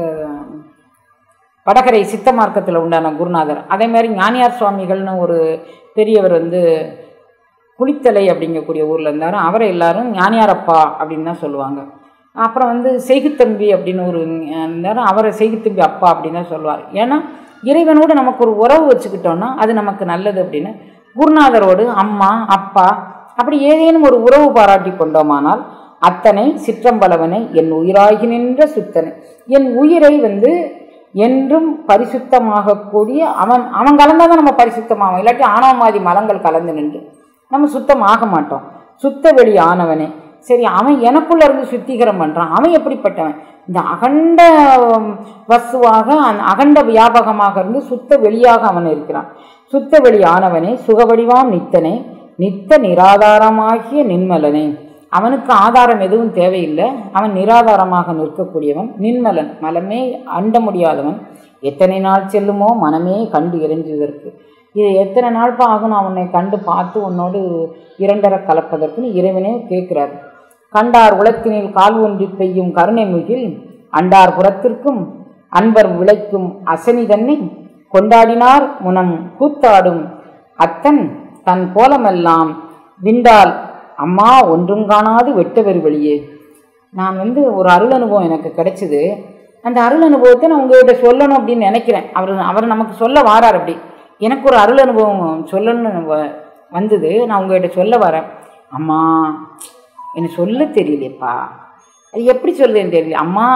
[SPEAKER 1] வடகரை சித்த மார்க்கத்தில் உண்டான குருநாதர் அதே மாதிரி ஞானியார் சுவாமிகள்னு ஒரு பெரியவர் வந்து குளித்தலை அப்படிங்கக்கூடிய ஊரில் இருந்தார் அவரை எல்லாரும் ஞானியாரப்பா அப்படின்னு தான் சொல்லுவாங்க அப்புறம் வந்து செய்குத்தம்பி அப்படின்னு ஒரு இருந்தார் அவரை செய்குத்தம்பி அப்பா அப்படின்னு தான் சொல்லுவார் ஏன்னா இறைவனோடு நமக்கு ஒரு உறவு வச்சுக்கிட்டோன்னா அது நமக்கு நல்லது அப்படின்னு குருநாதரோடு அம்மா அப்பா அப்படி ஏதேனும் ஒரு உறவு பாராட்டி கொண்டோமானால் அத்தனை சிற்றம்பலவனை என் உயிராகி நின்ற சுத்தனை என் உயிரை வந்து என்றும் பரிசுத்தமாகக்கூடிய அவன் அவன் கலந்தால் தான் நம்ம பரிசுத்தமாகும் இல்லாட்டி ஆணவமாதி மலங்கள் கலந்து நின்று நம்ம சுத்தம் ஆக மாட்டோம் சுத்த வெளி ஆனவனே சரி அவன் எனக்குள்ள இருந்து சுத்திகரம் பண்ணுறான் அவன் எப்படிப்பட்டவன் இந்த அகண்ட உம், வஸ்துவாக அந்த அகண்ட வியாபகமாக இருந்து சுத்த வெளியாக அவன் இருக்கிறான் சுத்த வெளி ஆனவனே சுகவடிவாம் நித்தனே நித்த நிராதாரமாகிய நின்மலனே அவனுக்கு ஆதாரம் எதுவும் தேவையில்லை அவன் நிராதாரமாக நிற்கக்கூடியவன் நின்மலன் மலமே அண்ட முடியாதவன் எத்தனை நாள் செல்லுமோ மனமே கண்டு இறைஞ்சுவதற்கு இது எத்தனை நாள்ப்பா ஆகும் நான் உன்னை கண்டு பார்த்து உன்னோடு இரண்டர கலப்பதற்குன்னு இறைவனே கேட்கிறார் கண்டார் உலத்தினில் கால் ஒன்றி பெய்யும் கருணை முகில் அண்டார் புறத்திற்கும் அன்பர் விளைக்கும் அசனி தன்னை கொண்டாடினார் முனம் கூத்தாடும் அத்தன் தன் கோலமெல்லாம் விண்டால் அம்மா ஒன்றும் காணாது வெட்டவெறி வெளியே நான் வந்து ஒரு அருள் அனுபவம் எனக்கு கிடைச்சிது அந்த அருள் அனுபவத்தை நான் உங்ககிட்ட சொல்லணும் அப்படின்னு நினைக்கிறேன் அவர் அவர் நமக்கு சொல்ல வாரார் அப்படி எனக்கு ஒரு அருள் அனுபவம் சொல்லணும்னு வ- வந்தது நான் உங்ககிட்ட சொல்ல வரேன் அம்மா எனக்கு சொல்ல தெரியலையப்பா அது எப்படி சொல்லுதுன்னு தெரியல அம்மா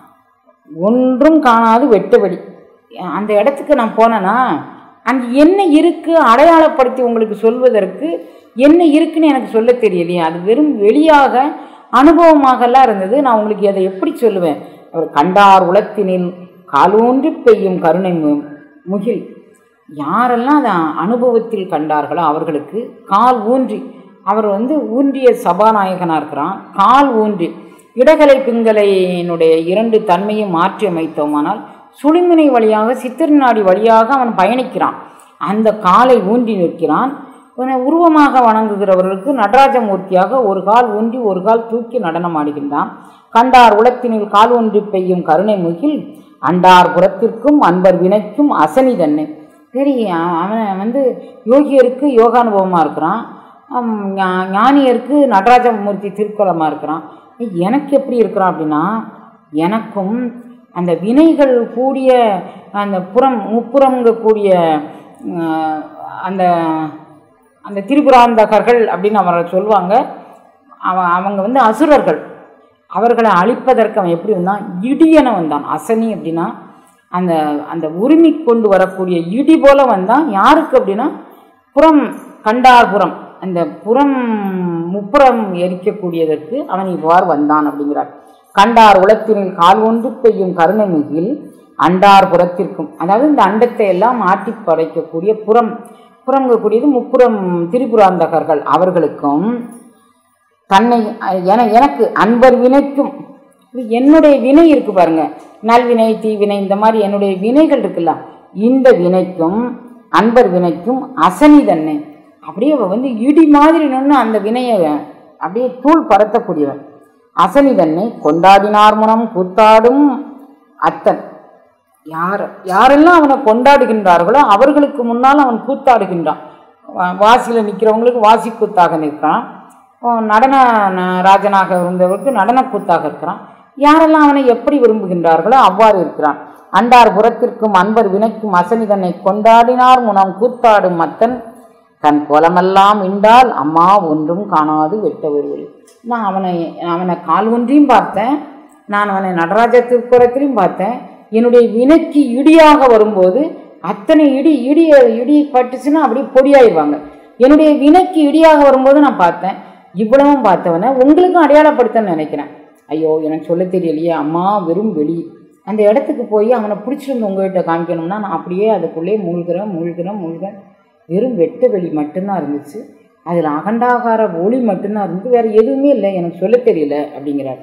[SPEAKER 1] ஒன்றும் காணாது வெட்டுவெளி அந்த இடத்துக்கு நான் போனேன்னா அங்கே என்ன இருக்குது அடையாளப்படுத்தி உங்களுக்கு சொல்வதற்கு என்ன இருக்குன்னு எனக்கு சொல்ல தெரியலையே அது வெறும் வெளியாக அனுபவமாகலாம் இருந்தது நான் உங்களுக்கு அதை எப்படி சொல்லுவேன் அவர் கண்டார் உலத்தினில் காலூன்றி பெய்யும் கருணை மு- முகில் யாரெல்லாம் அதை அனுபவத்தில் கண்டார்களோ அவர்களுக்கு கால் ஊன்றி அவர் வந்து ஊன்றிய சபாநாயகனாக இருக்கிறான் கால் ஊன்றி இடகலை பிங்கலையினுடைய இரண்டு தன்மையும் மாற்றி அமைத்தோமானால் சுழிமுனை வழியாக சித்திரநாடி வழியாக அவன் பயணிக்கிறான் அந்த காலை ஊன்றி நிற்கிறான் இவனை உருவமாக வணங்குகிறவர்களுக்கு நடராஜமூர்த்தியாக ஒரு கால் ஊன்றி ஒரு கால் தூக்கி நடனமாடுகின்றான் கண்டார் உலத்தினில் கால் ஊன்றி பெய்யும் கருணை முகில் அண்டார் புறத்திற்கும் அன்பர் வினைக்கும் அசனி தன்னை சரி அ- அவன் வந்து யோகியருக்கு யோகானுபவமாக இருக்கிறான் ஹம், ஞா- ஞானியருக்கு நடராஜமூர்த்தி திருக்கோலமாக இருக்கிறான் எனக்கு எப்படி இருக்கிறான் அப்படின்னா எனக்கும் அந்த வினைகள் கூடிய அந்த புறம் முப்புறங்க கூடிய அஹ், அந்த அந்த திரிபுராந்தகர்கள் அப்படின்னு அவரை சொல்லுவாங்க அவன் அவங்க வந்து அசுரர்கள் அவர்களை அழிப்பதற்கு அவன் எப்படி வந்தான் இடியென வந்தான் அசனி அப்படின்னா அந்த அந்த உரிமை கொண்டு வரக்கூடிய இடி போல வந்தான் யாருக்கு அப்படின்னா புறம் கண்டார்புறம் அந்த புறம் முப்புறம் எரிக்கக்கூடியதற்கு அவன் இவ்வாறு வந்தான் அப்படிங்கிறார் கண்டார் உலத்தினில் கால் ஒன்று பெய்யும் கருணை மிகில் அண்டார் புறத்திற்கும் அதாவது இந்த அண்டத்தை எல்லாம் ஆட்டி படைக்கக்கூடிய புறம் புறங்கக்கூடியது முப்புறம் திரிபுராந்தகர்கள் அவர்களுக்கும் தன்னை என எனக்கு அன்பர் வினைக்கும் இது என்னுடைய வினை இருக்கு பாருங்க நல்வினை தீவினை இந்த மாதிரி என்னுடைய வினைகள் இருக்குல்ல இந்த வினைக்கும் அன்பர் வினைக்கும் அசனி தன்னை அப்படியே அவ வந்து இடி மாதிரி நின்று அந்த வினையை அப்படியே தூள் பரத்தக்கூடியவன் அசனி தன்னை கொண்டாடினார் முனம் கூத்தாடும் அத்தன் யார் யாரெல்லாம் அவனை கொண்டாடுகின்றார்களோ அவர்களுக்கு முன்னால் அவன் கூத்தாடுகின்றான் வா- வாசியில நிற்கிறவங்களுக்கு வாசி கூத்தாக நிற்கிறான் அஹ் நடன ந- ராஜனாக இருந்தவருக்கு நடன கூத்தாக இருக்கிறான் யாரெல்லாம் அவனை எப்படி விரும்புகின்றார்களோ அவ்வாறு இருக்கிறான் அண்டார் புறத்திற்கும் அன்பர் வினைக்கும் அசனிதனை கொண்டாடினார் முனம் கூத்தாடும் மத்தன் தன் கோலமெல்லாம் இண்டால் அம்மா ஒன்றும் காணாது வெட்ட வருவது நான் அவனை அவனை கால் ஒன்றையும் பார்த்தேன் நான் அவனை நடராஜ திருப்புறத்திலையும் பார்த்தேன் என்னுடைய வினைக்கு இடியாக வரும்போது அத்தனை இடி இடிய இடி பட்டுச்சுன்னா அப்படியே பொடியாயிருவாங்க என்னுடைய வினைக்கு இடியாக வரும்போது நான் பார்த்தேன் இவ்வளவும் பார்த்தவனை உங்களுக்கும் அடையாளப்படுத்தன்னு நினைக்கிறேன் ஐயோ எனக்கு சொல்ல தெரியலையே அம்மா வெறும் வெளி அந்த இடத்துக்கு போய் அவனை பிடிச்சிட்டு வந்து உங்ககிட்ட காமிக்கணும்னா நான் அப்படியே அதுக்குள்ளேயே மூழ்கிறேன் மூழ்கிறேன் மூழ்கிறேன் வெறும் வெட்ட வெளி மட்டும்தான் இருந்துச்சு அதில் அகண்டாகார ஒளி மட்டும்தான் இருந்து வேற எதுவுமே இல்லை எனக்கு சொல்ல தெரியல அப்படிங்கிறார்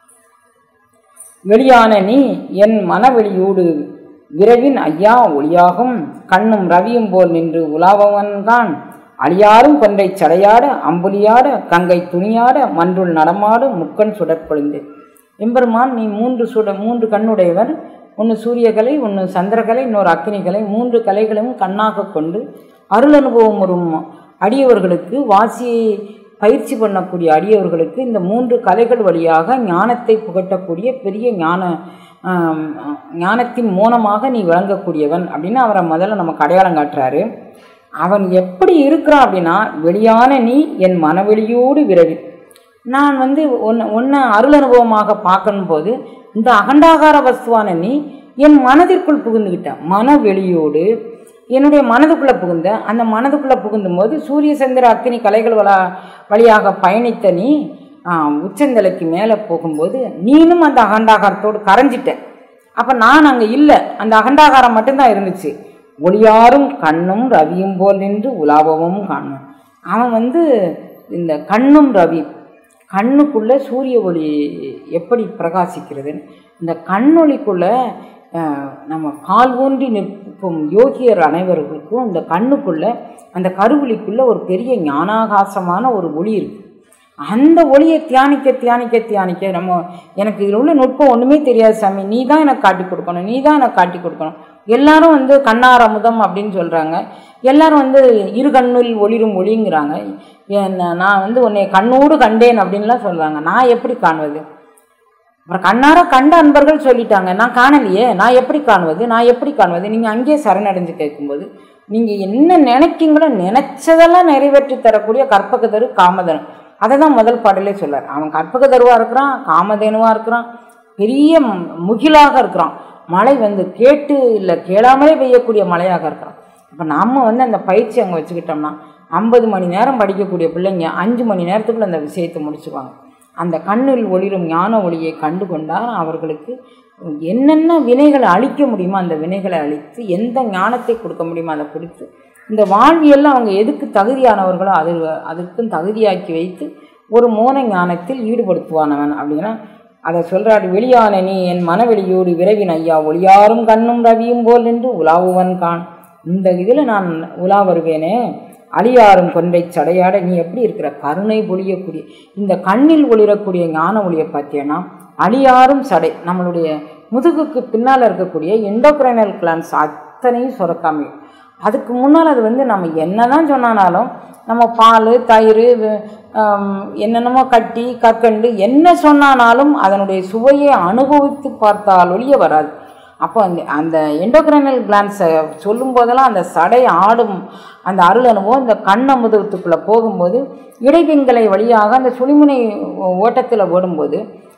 [SPEAKER 1] வெளியான நீ என் மனவெளியோடு விரைவின் ஐயா ஒளியாகும் கண்ணும் ரவியும் போல் நின்று உலாவவன்கான் அழியாரும் கொன்றை சடையாட அம்புலியாட கங்கை துணியாட மன்றுள் நடமாடு முக்கண் சுடற்பொழிந்து எம்பெருமான் நீ மூன்று சுட மூன்று கண்ணுடையவர் ஒன்று சூரியகலை ஒன்று சந்திரகலை இன்னொரு அக்கினிகலை மூன்று கலைகளையும் கண்ணாக கொண்டு அருள் அனுபவம் வரும் அடியவர்களுக்கு வாசியை பயிற்சி பண்ணக்கூடிய அடியவர்களுக்கு இந்த மூன்று கலைகள் வழியாக ஞானத்தை புகட்டக்கூடிய பெரிய ஞான ஆம், ஞானத்தின் மூலமாக நீ விளங்கக்கூடியவன் அப்படின்னு அவரை முதல்ல நமக்கு அடையாளம் காட்டுறாரு அவன் எப்படி இருக்கிறான் அப்படின்னா வெளியான நீ என் மனவெளியோடு விரவி நான் வந்து ஒன்று ஒன்று அருள் அனுபவமாக பார்க்கணும் போது இந்த அகண்டாகார வஸ்துவான நீ என் மனதிற்குள் புகுந்துக்கிட்ட மனவெளியோடு என்னுடைய மனதுக்குள்ளே புகுந்த அந்த மனதுக்குள்ளே புகுந்தும் போது சூரிய சந்திர அக்கினி கலைகள் வள வழியாக பயணித்த நீ ஆ, உச்சந்தலைக்கு மேலே போகும்போது நீனும் அந்த அகண்டாகாரத்தோடு கரைஞ்சிட்ட அப்போ நான் அங்கே இல்லை அந்த அகண்டாகாரம் மட்டும்தான் இருந்துச்சு ஒளியாரும் கண்ணும் ரவியும் போல் நின்று உலாவவும் காணும் அவன் வந்து இந்த கண்ணும் ரவி கண்ணுக்குள்ள சூரிய ஒளி எப்படி பிரகாசிக்கிறதுன்னு இந்த கண்ணொளிக்குள்ள அஹ், நம்ம கால் ஊன்றி நிற்கும் யோகியர் அனைவர்களுக்கும் இந்த கண்ணுக்குள்ள அந்த கருவொளிக்குள்ள ஒரு பெரிய ஞானாகாசமான ஒரு ஒளி இருக்கு அந்த ஒளியை தியானிக்க தியானிக்க தியானிக்க நம்ம எனக்கு இதில் உள்ள நுட்பம் ஒன்றுமே தெரியாது சாமி நீ தான் எனக்கு காட்டி கொடுக்கணும் நீ தான் எனக்கு காட்டி கொடுக்கணும் எல்லாரும் வந்து கண்ணார் அமுதம் அப்படின்னு சொல்கிறாங்க எல்லாரும் வந்து இரு கண்ணில் ஒளிரும் ஒளிங்கிறாங்க ஏன் நான் வந்து உன்னை கண்ணோடு கண்டேன் அப்படின்லாம் சொல்கிறாங்க நான் எப்படி காணுவது அப்புறம் கண்ணார கண்ட அன்பர்கள் சொல்லிட்டாங்க நான் காணலையே நான் எப்படி காணுவது நான் எப்படி காணுவது நீங்கள் அங்கேயே சரணடைஞ்சு கேட்கும்போது நீங்கள் என்ன நினைக்கீங்களோ நினைச்சதெல்லாம் நிறைவேற்றி தரக்கூடிய கற்பகதரு காமதனு அதை தான் முதல் பாடலே சொல்லார் அவன் கற்பகதருவாக இருக்கிறான் காமதேனுவாக இருக்கிறான் பெரிய மு- முகிலாக இருக்கிறான் மழை வந்து கேட்டு இல்லை கேளாமலே பெய்யக்கூடிய மழையாக இருக்கிறான் இப்போ நம்ம வந்து அந்த பயிற்சி அங்கே வச்சுக்கிட்டோம்னா ஐம்பது மணி நேரம் படிக்கக்கூடிய பிள்ளைங்க அஞ்சு மணி நேரத்துக்குள்ள அந்த விஷயத்தை முடிச்சுக்குவாங்க அந்த கண்ணில் ஒளிரும் ஞான ஒளியை கண்டு கொண்டால் அவர்களுக்கு என்னென்ன வினைகளை அழிக்க முடியுமோ அந்த வினைகளை அழித்து எந்த ஞானத்தை கொடுக்க முடியுமோ அதை கொடுத்து இந்த வாழ்வியல்ல அவங்க எதுக்கு தகுதியானவர்களோ அது அதுக்கும் தகுதியாக்கி வைத்து ஒரு மோன ஞானத்தில் ஈடுபடுத்துவானவன் அப்படின்னா அதை சொல்றாரு வெளியான நீ என் மனவெளியோடு விரைவின் ஐயா ஒளியாரும் கண்ணும் ரவியும் போல் என்று உலாவுவன் கான் இந்த இதில் நான் உலா வருவேனே அழியாரும் கொன்றை சடையாட நீ எப்படி இருக்கிற கருணை பொழியக்கூடிய இந்த கண்ணில் ஒளிரக்கூடிய ஞான ஒளியை பார்த்தீங்கன்னா அழியாரும் சடை நம்மளுடைய முதுகுக்கு பின்னால் இருக்கக்கூடிய எண்டோக்ரைனல் கிளான்ஸ் அத்தனையும் சுரக்காமையும் அதுக்கு முன்னால் அது வந்து நம்ம என்னதான் சொன்னானாலும் நம்ம பால் தயிர் வு- ஆம், என்னென்னமோ கட்டி கற்கண்டு என்ன சொன்னானாலும் அதனுடைய சுவையை அனுபவித்து பார்த்தால் ஒழிய வராது அப்போ அந்த அந்த எண்டோக்ரைனல் கிளான்ஸை சொல்லும் போதெல்லாம் அந்த சடை ஆடும் அந்த அருள் அனுபவம் இந்த கண் அமுதத்துக்குள்ளே போகும்போது இடைவிங்களை வழியாக அந்த சுழிமுனை ஓட்டத்தில் ஓடும்போது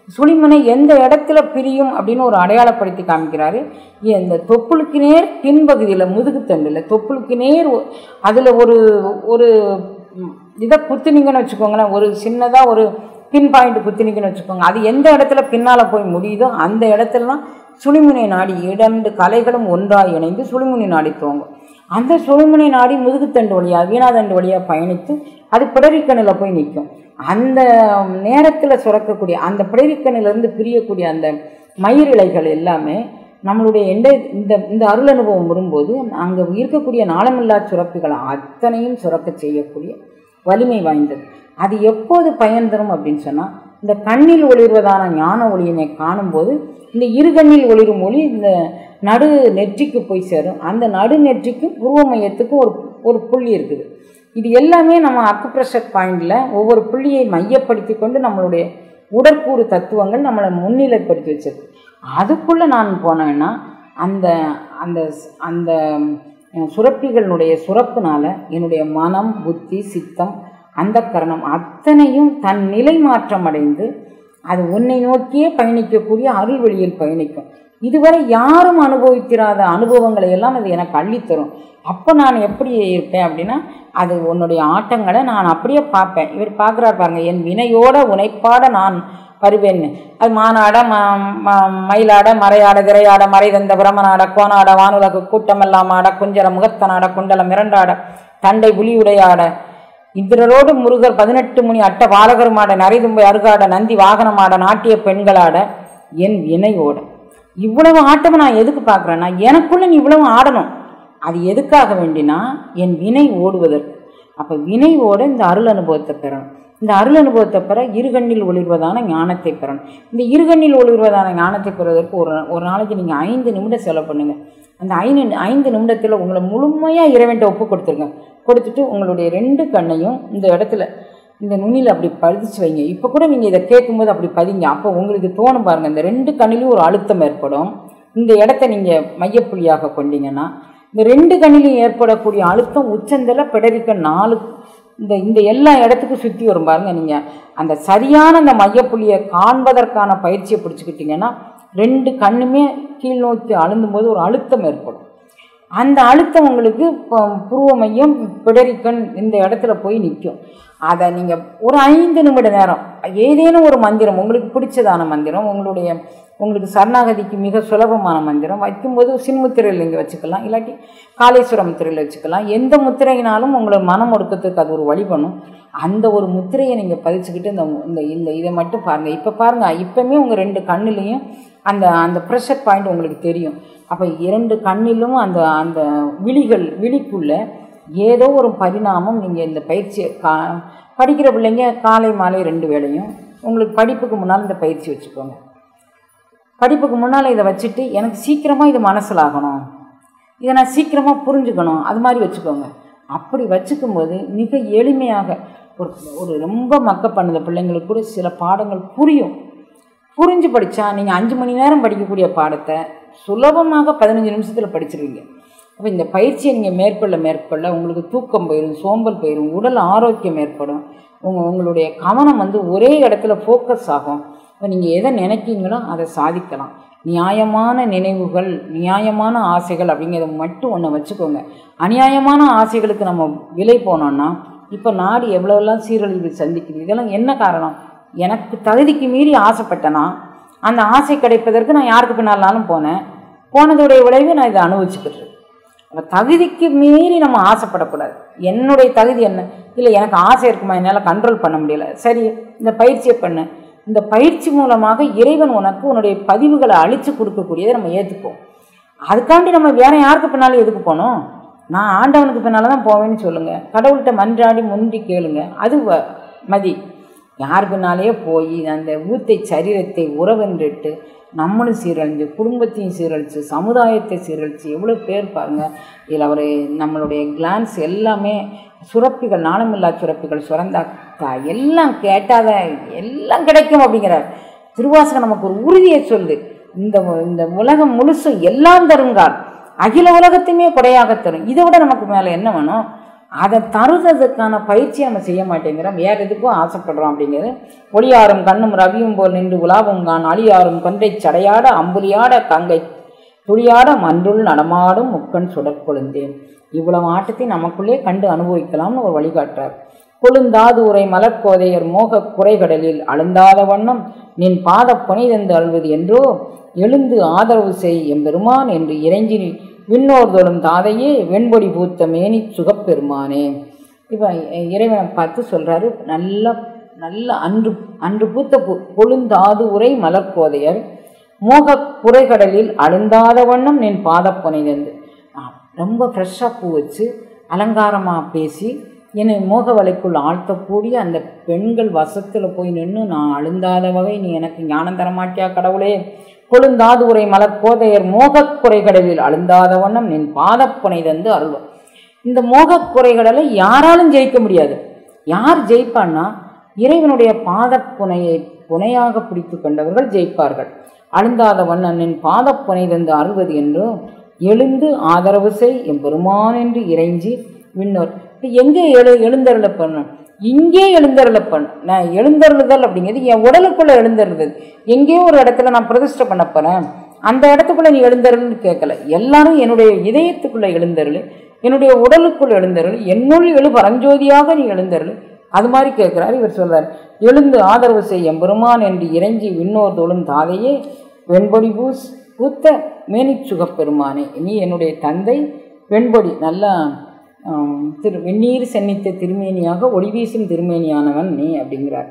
[SPEAKER 1] சுழிமுனை எந்த இடத்துல பிரியும் அப்படின்னு ஒரு அடையாளப்படுத்தி காமிக்கிறாரு இந்த தொப்புளுக்கு நேர் பின்பகுதியில் முதுகுத்தண்டில் தொப்புளுக்கு நேர் அதில் ஒரு ஒரு ம், இதை குத்துனீங்கன்னு வச்சுக்கோங்களேன் ஒரு சின்னதாக ஒரு பின் பாயிண்ட் குத்துனீங்கன்னு வச்சுக்கோங்க அது எந்த இடத்துல பின்னால் போய் முடியுதோ அந்த இடத்துலலாம் சுழிமுனை நாடி இரண்டு கலைகளும் ஒன்றாக இணைந்து சுழிமுனை நாடி துவங்கும் அந்த சுழிமுனை நாடி முதுகுத்தண்டு வழியாக வீணாதண்டு வழியாக பயணித்து அது பிடரிக்கண்ணில் போய் நிற்கும் அந்த நேரத்தில் சுரக்கக்கூடிய அந்த பிடரிக்கண்ணிலிருந்து பிரியக்கூடிய அந்த மயிரிழைகள் எல்லாமே நம்மளுடைய எந்த இந்த இந்த அருள் அனுபவம் வரும்போது அங்கே இருக்கக்கூடிய நாளமில்லா சுரப்பிகளை அத்தனையும் சுரக்க செய்யக்கூடிய வலிமை வாய்ந்தது அது எப்போது பயன் தரும் அப்படின்னு சொன்னால் இந்த கண்ணில் ஒளிர்வதான ஞான ஒளியினை காணும்போது இந்த இருகண்ணில் ஒளிரும் ஒளி இந்த நடு நெற்றிக்கு போய் சேரும் அந்த நடு நெற்றிக்கு புருவ மையத்துக்கு ஒரு ஒரு புள்ளி இருக்குது இது எல்லாமே நம்ம அக்குப்ரெஷர் பாயிண்டில் ஒவ்வொரு புள்ளியை மையப்படுத்தி கொண்டு நம்மளுடைய உடற்கூறு தத்துவங்கள் நம்மளை முன்னிலைப்படுத்தி வச்சிருக்கு அதுக்குள்ளே நான் போனேன்னா அந்த அந்த அந்த அஹ், சுரப்பிகளுடைய சுரப்புனால என்னுடைய மனம் புத்தி சித்தம் அந்த கரணம் அத்தனையும் தன் நிலை மாற்றம் அடைந்து அது உன்னை நோக்கியே பயணிக்கக்கூடிய அருள் வழியில் பயணிக்கும் இதுவரை யாரும் அனுபவித்திராத அனுபவங்களை எல்லாம் அது எனக்கு அள்ளித்தரும் அப்போ நான் எப்படி இருப்பேன் அப்படின்னா அது உன்னுடைய ஆட்டங்களை நான் அப்படியே பார்ப்பேன் இவர் பார்க்குறாரு பாருங்க என் வினையோட உனைப்பாட நான் வருவேன்னு அது மானாட ம ம- மயிலாட மறையாட திரையாட மறைதந்த பிரமனாட கோனாட வானுலகு கூட்டமெல்லாம் ஆட குஞ்சர முகத்தனாட குண்டலம் மிரண்டாட தண்டை புலி உடையாட இந்திரரோடு முருகர் பதினெட்டு மணி அட்ட பாலகருமாட நரைதும்பை அருகாட நந்தி வாகனமாட நாட்டிய பெண்களாட என் வினையோட இவ்வளவு ஆட்டம் நான் எதுக்கு பார்க்குறேன்னா எனக்குள்ள நீ இவ்வளவு ஆடணும் அது எதுக்காக வேண்டினா என் வினை ஓடுவதற்கு அப்போ வினை ஓட இந்த அருள் அனுபவத்தை பெறணும் இந்த அருள் அனுபவத்தை பெற இருகண்ணில் ஒளிர்வதான ஞானத்தை பெறணும் இந்த இருகண்ணில் ஒளிர்வதான ஞானத்தை பெறுவதற்கு ஒரு ஒரு நாளைக்கு நீங்கள் ஐந்து நிமிடம் செலவு பண்ணுங்கள் அந்த ஐந்து ஐந்து நிமிடத்தில் உங்களை முழுமையாக இறைவன்ட்ட ஒப்பு கொடுத்துருங்க கொடுத்துட்டு உங்களுடைய ரெண்டு கண்ணையும் இந்த இடத்துல இந்த நுனியில் அப்படி பதிச்சு வைங்க இப்போ கூட நீங்கள் இதை கேட்கும்போது அப்படி பதிங்க அப்போ உங்களுக்கு தோணும் பாருங்கள் இந்த ரெண்டு கண்ணிலையும் ஒரு அழுத்தம் ஏற்படும் இந்த இடத்த நீங்கள் மையப்புள்ளியாக கொண்டீங்கன்னா இந்த ரெண்டு கண்ணிலையும் ஏற்படக்கூடிய அழுத்தம் உச்சந்தல பிடரிக்க நாலு இந்த இந்த எல்லா இடத்துக்கும் சுற்றி வரும் பாருங்க நீங்கள் அந்த சரியான அந்த மையப்புள்ளியை காண்பதற்கான பயிற்சியை பிடிச்சிக்கிட்டிங்கன்னா ரெண்டு கண்ணுமே கீழ் நோக்கி அழுந்தும் போது ஒரு அழுத்தம் ஏற்படும் அந்த அழுத்தம் உங்களுக்கு ப- புருவ மையம் பிடரிக்கண் இந்த இடத்துல போய் நிற்கும் அதை நீங்கள் ஒரு ஐந்து நிமிட நேரம் ஏதேனும் ஒரு மந்திரம் உங்களுக்கு பிடிச்சதான மந்திரம் உங்களுடைய உங்களுக்கு சரணாகதிக்கு மிக சுலபமான மந்திரம் வைக்கும்போது சின்முத்திரையில் இங்கே வச்சுக்கலாம் இல்லாட்டி காளேஸ்வர முத்திரையில் வச்சுக்கலாம் எந்த முத்திரையினாலும் உங்களை மனம் ஒடுக்கத்துக்கு அது ஒரு வழி பண்ணும் அந்த ஒரு முத்திரையை நீங்கள் பதிச்சுக்கிட்டு இந்த இந்த இந்த இதை மட்டும் பாருங்கள் இப்போ பாருங்கள் இப்போமே உங்கள் ரெண்டு கண்ணுலேயும் அந்த அந்த ப்ரெஷர் பாயிண்ட் உங்களுக்கு தெரியும் அப்போ இரண்டு கண்ணிலும் அந்த அந்த விழிகள் விழிக்குள்ள ஏதோ ஒரு பரிணாமம் நீங்கள் இந்த பயிற்சியை கா படிக்கிற பிள்ளைங்க காலை மாலை ரெண்டு வேளையும் உங்களுக்கு படிப்புக்கு முன்னால் இந்த பயிற்சி வச்சுக்கோங்க படிப்புக்கு முன்னால் இதை வச்சுட்டு எனக்கு சீக்கிரமாக இது மனசில் ஆகணும் இதை நான் சீக்கிரமாக புரிஞ்சுக்கணும் அது மாதிரி வச்சுக்கோங்க அப்படி வச்சுக்கும்போது மிக எளிமையாக ஒரு ஒரு ரொம்ப மக்க பண்ணுத பிள்ளைங்களுக்கு கூட சில பாடங்கள் புரியும் புரிஞ்சு படித்தா நீங்கள் அஞ்சு மணி நேரம் படிக்கக்கூடிய பாடத்தை சுலபமாக பதினஞ்சு நிமிஷத்தில் படிச்சிருவீங்க அப்போ இந்த பயிற்சியை நீங்கள் மேற்கொள்ள மேற்கொள்ள உங்களுக்கு தூக்கம் போயிடும் சோம்பல் போயிடும் உடல் ஆரோக்கியம் ஏற்படும் உங்கள் உங்களுடைய கவனம் வந்து ஒரே இடத்துல ஃபோக்கஸ் ஆகும் இப்போ நீங்கள் எதை நினைக்கீங்களோ அதை சாதிக்கலாம் நியாயமான நினைவுகள் நியாயமான ஆசைகள் அப்படிங்கிறத மட்டும் ஒன்று வச்சுக்கோங்க அநியாயமான ஆசைகளுக்கு நம்ம விலை போனோம்னா இப்போ நாடு எவ்வளோலாம் சீரழிவு சந்திக்குது இதெல்லாம் என்ன காரணம் எனக்கு தகுதிக்கு மீறி ஆசைப்பட்டேனா அந்த ஆசை கிடைப்பதற்கு நான் யாருக்கு பின்னாலும் போனேன் போனதுடைய விளைவு நான் இதை அனுபவிச்சுக்கிட்டு அப்போ தகுதிக்கு மீறி நம்ம ஆசைப்படக்கூடாது என்னுடைய தகுதி என்ன இல்லை எனக்கு ஆசை இருக்குமா என்னால் கண்ட்ரோல் பண்ண முடியல சரி இந்த பயிற்சியை பண்ணு இந்த பயிற்சி மூலமாக இறைவன் உனக்கு உன்னுடைய பதிவுகளை அழித்து கொடுக்கக்கூடியதை நம்ம ஏற்றுப்போம் அதுக்காண்டி நம்ம வேற யாருக்கு பின்னாலும் எதுக்கு போகணும் நான் ஆண்டவனுக்கு பின்னால் தான் போவேன்னு சொல்லுங்கள் கடவுள்கிட்ட மன்றாடி முந்தி கேளுங்க அது வ- மதி யார் பின்னாலேயே போய் அந்த ஊத்தை சரீரத்தை உறவென்றுட்டு நம்மளும் சீரழிஞ்சு குடும்பத்தையும் சீரழிச்சு சமுதாயத்தை சீரழிச்சு எவ்வளோ பேர் பாருங்க இதில் அவர் நம்மளுடைய கிளான்ஸ் எல்லாமே சுரப்பிகள் நாணமில்லா சுரப்பிகள் சுரந்தாக்கா எல்லாம் கேட்டாத எல்லாம் கிடைக்கும் அப்படிங்கிறார் திருவாசகம் நமக்கு ஒரு உறுதியை சொல்லுது இந்த இந்த உலகம் முழுசும் எல்லாம் தருங்கால் அகில உலகத்தையுமே கொடையாக தரும் இதை விட நமக்கு மேலே என்ன வேணும் அதை தருவதற்கான பயிற்சியை நம்ம செய்ய மாட்டேங்கிறோம் வேற எதுக்கும் ஆசைப்படுறோம் அப்படிங்கிறது ஒளியாரும் கண்ணும் ரவியும் போல் நின்று உலாவும் கான் அழியாரும் கொன்றை சடையாட அம்புலியாட கங்கை துளியாட மன்றுள் நடமாடும் முக்கண் சுடற்கொழுந்தேன் இவ்வளவு ஆட்டத்தை நமக்குள்ளே கண்டு அனுபவிக்கலாம்னு ஒரு வழிகாட்டுறார் கொழுந்தாது உரை மலர்கோதையர் மோக குறைகடலில் அழுந்தாத வண்ணம் நின் பாத புனிதந்து அழுவது என்றோ எழுந்து ஆதரவு செய் எம்பெருமான் என்று இறைஞ்சி விண்ணோர் தொழும் தாதையே வெண்பொடி பூத்த மேனி சுகப்பெருமானே இப்போ இறைவனை பார்த்து சொல்றாரு நல்ல நல்ல அன்று அன்று பூத்த பூ கொழுந்தாது உரை மலர்கோதையர் மோக குறைகடலில் அழுந்தாத வண்ணம் நின் பாதப்புனைதந்து ரொம்ப ஃப்ரெஷ்ஷாக பூ வச்சு அலங்காரமாக பேசி என்னை மோக வலைக்குள் ஆழ்த்தக்கூடிய அந்த பெண்கள் வசத்தில் போய் நின்று நான் அழுந்தாத வகை நீ எனக்கு ஞானம் தர மாட்டியா கடவுளே கொழுந்தாது உரை மலர் கோதையர் மோகக் குறைகடலில் அழுந்தாத வண்ணம் நின் பாதப்புனை தந்து அருள்வோம் இந்த மோகக் குறைகடலை யாராலும் ஜெயிக்க முடியாது யார் ஜெயிப்பான்னா இறைவனுடைய பாதப்புனையை புனையாக பிடித்து கொண்டவர்கள் ஜெயிப்பார்கள் அழுந்தாத வண்ணனின் பாதப்புனை தந்து அருள்வது என்றும் எழுந்து ஆதரவு செய் என் பெருமான் என்று இறைஞ்சி விண்ணோர் இப்போ எங்கே எழு எழுந்தருள பண்ணும் இங்கே எழுந்தருள பண்ணும் நான் எழுந்தருளுதல் அப்படிங்கிறது என் உடலுக்குள்ளே எழுந்தருளுதல் எங்கேயோ ஒரு இடத்துல நான் பிரதிஷ்டை பண்ண போகிறேன் அந்த இடத்துக்குள்ளே நீ எழுந்தருள்னு கேட்கல எல்லாரும் என்னுடைய இதயத்துக்குள்ளே எழுந்தருள் என்னுடைய உடலுக்குள் எழுந்தருள் என்னுள் எழு பரஞ்சோதியாக நீ எழுந்தருள் அது மாதிரி கேட்குறாரு இவர் சொல்றார் எழுந்து ஆதரவு செய் எம்பெருமான் என்று இறைஞ்சி விண்ணோர் தொழும் தாதையே வெண்பொடி பூஸ் பூத்த மேனிச் சுகப்பெருமானே நீ என்னுடைய தந்தை வெண்பொடி நல்லா ஆம், திரு வெந்நீர் சென்னித்த திருமேனியாக ஒளி வீசும் திருமேனியானவன் நீ அப்படிங்கிறார்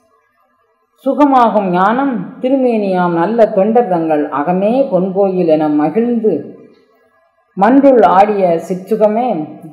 [SPEAKER 1] சுகமாகும் ஞானம் திருமேனியாம் நல்ல தொண்டர் தங்கள் அகமே பொன்கோயில் என மகிழ்ந்து மன்றுள் ஆடிய சிற்றுகமே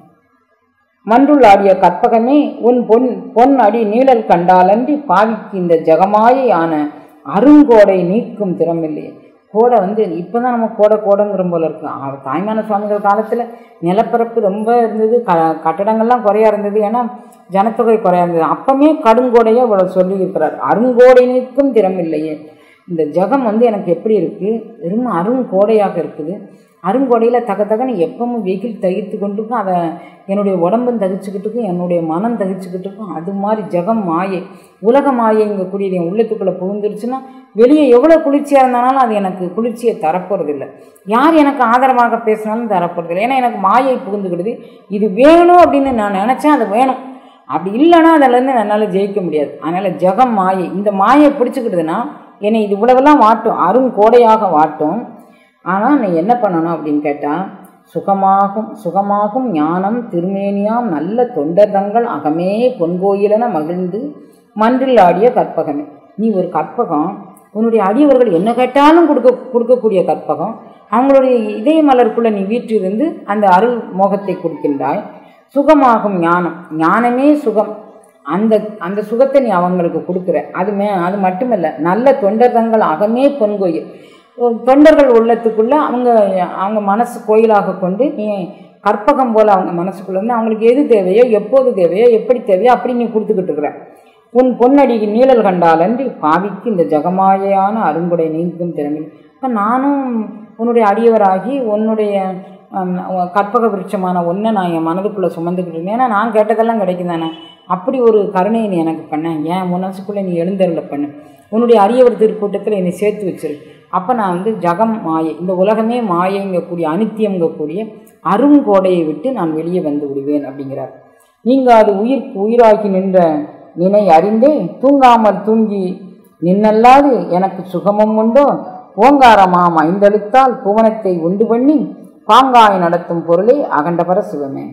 [SPEAKER 1] மன்றுள் ஆடிய கற்பகமே உன் பொன் பொன் அடி நீழல் கண்டாலன்றி பாவிக்கு இந்த ஜெகமாயான அருங்கோடை நீக்கும் திறமில்லை கோடை வந்து இப்போ தான் நம்ம கோடை கோடைங்கிற போல இருக்கு அவர் தாய்மான சுவாமிகள் காலத்தில் நிலப்பரப்பு ரொம்ப இருந்தது க கட்டடங்கள்லாம் குறையா இருந்தது ஏன்னா ஜனத்தொகை குறையா இருந்தது அப்பமே கடுங்கோடையாக இவ்வளோ சொல்லியிருக்கிறார் அருங்கோடை நீக்கும் திறமில்லையே இந்த ஜெகம் வந்து எனக்கு எப்படி இருக்குது வெறும் அருங்கோடையாக இருக்குது அருங்கோடையில் தக தகன்னு எப்பவும் வெயில் தகித்து கொண்டிருக்கும் அதை என்னுடைய உடம்பும் தகிச்சுக்கிட்டுக்கும் என்னுடைய மனம் தகிச்சுக்கிட்டுக்கும் அது மாதிரி ஜெகம் மாயை உலக மாயைங்கக்கூடியது என் உள்ளத்துக்குள்ளே புகுந்துருச்சுன்னா வெளியே எவ்வளோ குளிர்ச்சியாக இருந்தாலும் அது எனக்கு குளிர்ச்சியை தரப்போகிறதில்ல யார் எனக்கு ஆதரவாக பேசினாலும் தரப்போகிறதில்ல ஏன்னா எனக்கு மாயை புகுந்துக்கிடுது இது வேணும் அப்படின்னு நான் நினச்சேன் அது வேணும் அப்படி இல்லைன்னா அதிலேருந்து என்னால் ஜெயிக்க முடியாது அதனால் ஜெகம் மாயை இந்த மாயை பிடிச்சிக்கிடுதுன்னா என்னை இது இவ்வளவெல்லாம் வாட்டும் அருங்கோடையாக வாட்டும் ஆனால் நீ என்ன பண்ணணும் அப்படின்னு கேட்டால் சுகமாகும் சுகமாகும் ஞானம் திருமேனியாம் நல்ல தொண்டர் தங்கள் அகமே பொன்கோயிலென மகிழ்ந்து மன்றில் ஆடிய கற்பகமே நீ ஒரு கற்பகம் உன்னுடைய அடியவர்கள் என்ன கேட்டாலும் கொடுக்க கொடுக்கக்கூடிய கற்பகம் அவங்களுடைய இதய மலருக்குள்ளே நீ வீற்றிருந்து அந்த அருள் மோகத்தை கொடுக்கின்றாய் சுகமாகும் ஞானம் ஞானமே சுகம் அந்த அந்த சுகத்தை நீ அவங்களுக்கு கொடுக்குற அது மே அது மட்டுமல்ல நல்ல தொண்டர் தங்கள் அகமே பொன்கோயில் தொண்டர்கள் உள்ளத்துக்குள்ள அவங்க அவங்க மனசு கோயிலாக கொண்டு நீ கற்பகம் போல் அவங்க மனசுக்குள்ள இருந்து அவங்களுக்கு எது தேவையோ எப்போது தேவையோ எப்படி தேவையோ அப்படி நீ கொடுத்துக்கிட்டு இருக்கிற உன் பொன்னடிக்கு நீழல் கண்டாலன்றி பாவிக்கு இந்த ஜெகமாயான அருங்குடை நீக்கும் திறமை இப்போ நானும் உன்னுடைய அடியவராகி உன்னுடைய ஹம், கற்பக விருட்சமான ஒன்றை நான் என் மனதுக்குள்ளே சுமந்துக்கிட்டு இருந்தேன் ஏன்னா நான் கேட்டதெல்லாம் கிடைக்கும் தானே அப்படி ஒரு கருணையை நீ எனக்கு பண்ண என் மனசுக்குள்ளே நீ எழுந்தருளை பண்ணு உன்னுடைய அரியவர் திருக்கூட்டத்தில் என்னை சேர்த்து வச்சிரு அப்போ நான் வந்து ஜகம் மாயை இந்த உலகமே மாயைங்கக்கூடிய அனித்தியங்கக்கூடிய அருங்கோடையை விட்டு நான் வெளியே வந்து விடுவேன் அப்படிங்கிறார் நீங்கள் அது உயிர்க்கு உயிராகி நின்ற நினை அறிந்தே தூங்காமல் தூங்கி நின்னல்லாது எனக்கு சுகமும் உண்டோ ஓங்காரமாம் ஐந்தெழுத்தால் புவனத்தை உண்டு பண்ணி பாங்காய் நடத்தும் பொருளே அகண்டபர சிவமே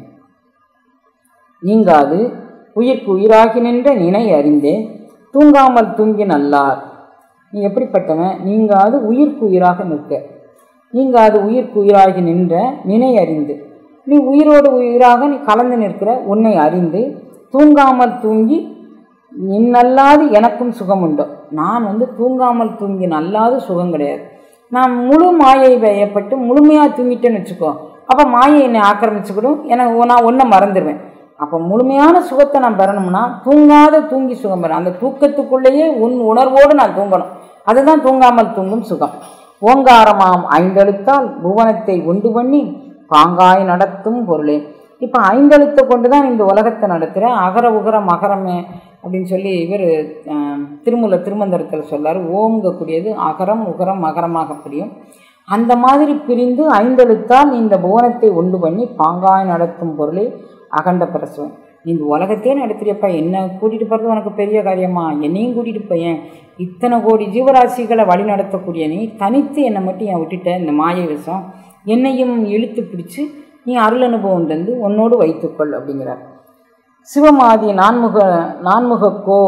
[SPEAKER 1] நீங்காது உயிர்க்கு உயிராகி நின்ற நினை அறிந்தே தூங்காமல் தூங்கி நல்லார் நீ எப்படிப்பட்டவன் நீங்காது உயிர்க்கு உயிராக நிற்க நீங்காது உயிர்க்கு உயிராகி நின்ற நினை அறிந்து நீ உயிரோடு உயிராக நீ கலந்து நிற்கிற உன்னை அறிந்து தூங்காமல் தூங்கி நின்னல்லாது எனக்கும் சுகம் உண்டோ நான் வந்து தூங்காமல் தூங்கி நல்லாது சுகம் கிடையாது நான் முழு மாயை வயப்பட்டு முழுமையாக தூங்கிட்டேன்னு வச்சுக்கோ அப்போ மாயை என்னை ஆக்கிரமிச்சுக்கிடும் எனக்கு நான் ஒன்றை மறந்துடுவேன் அப்போ முழுமையான சுகத்தை நான் பெறணும்னா தூங்காத தூங்கி சுகம் பெறணும் அந்த தூக்கத்துக்குள்ளேயே உன் உணர்வோடு நான் தூங்கணும் அதுதான் தூங்காமல் தூங்கும் சுகம் ஓங்காரமாம் ஐந்தெழுத்தால் புவனத்தை உண்டு பண்ணி பாங்காய் நடத்தும் பொருளே இப்போ ஐந்தெழுத்தை கொண்டு தான் இந்த உலகத்தை நடத்துகிறேன் அகர உகர மகரமே அப்படின்னு சொல்லி இவர் திருமூல திருமந்திரத்தில் சொல்லார் ஓங்கக்கூடியது அகரம் உகரம் மகரமாக புரியும் அந்த மாதிரி பிரிந்து ஐந்தெழுத்தால் இந்த புவனத்தை உண்டு பண்ணி பாங்காய் நடத்தும் பொருளை அகண்ட பிரசவம் இந்த உலகத்தையே நடத்துறியப்பா என்ன கூட்டிகிட்டு போகிறது உனக்கு பெரிய காரியமா என்னையும் கூட்டிகிட்டு போயேன் இத்தனை கோடி ஜீவராசிகளை வழி நடத்தக்கூடிய நீ தனித்து என்னை மட்டும் என் விட்டுட்ட இந்த மாயை விஷம் என்னையும் இழுத்து பிடிச்சி நீ அருள் அனுபவம் தந்து உன்னோடு வைத்துக்கொள் அப்படிங்கிறார் சிவமாதி நான்முக நான்முக கோ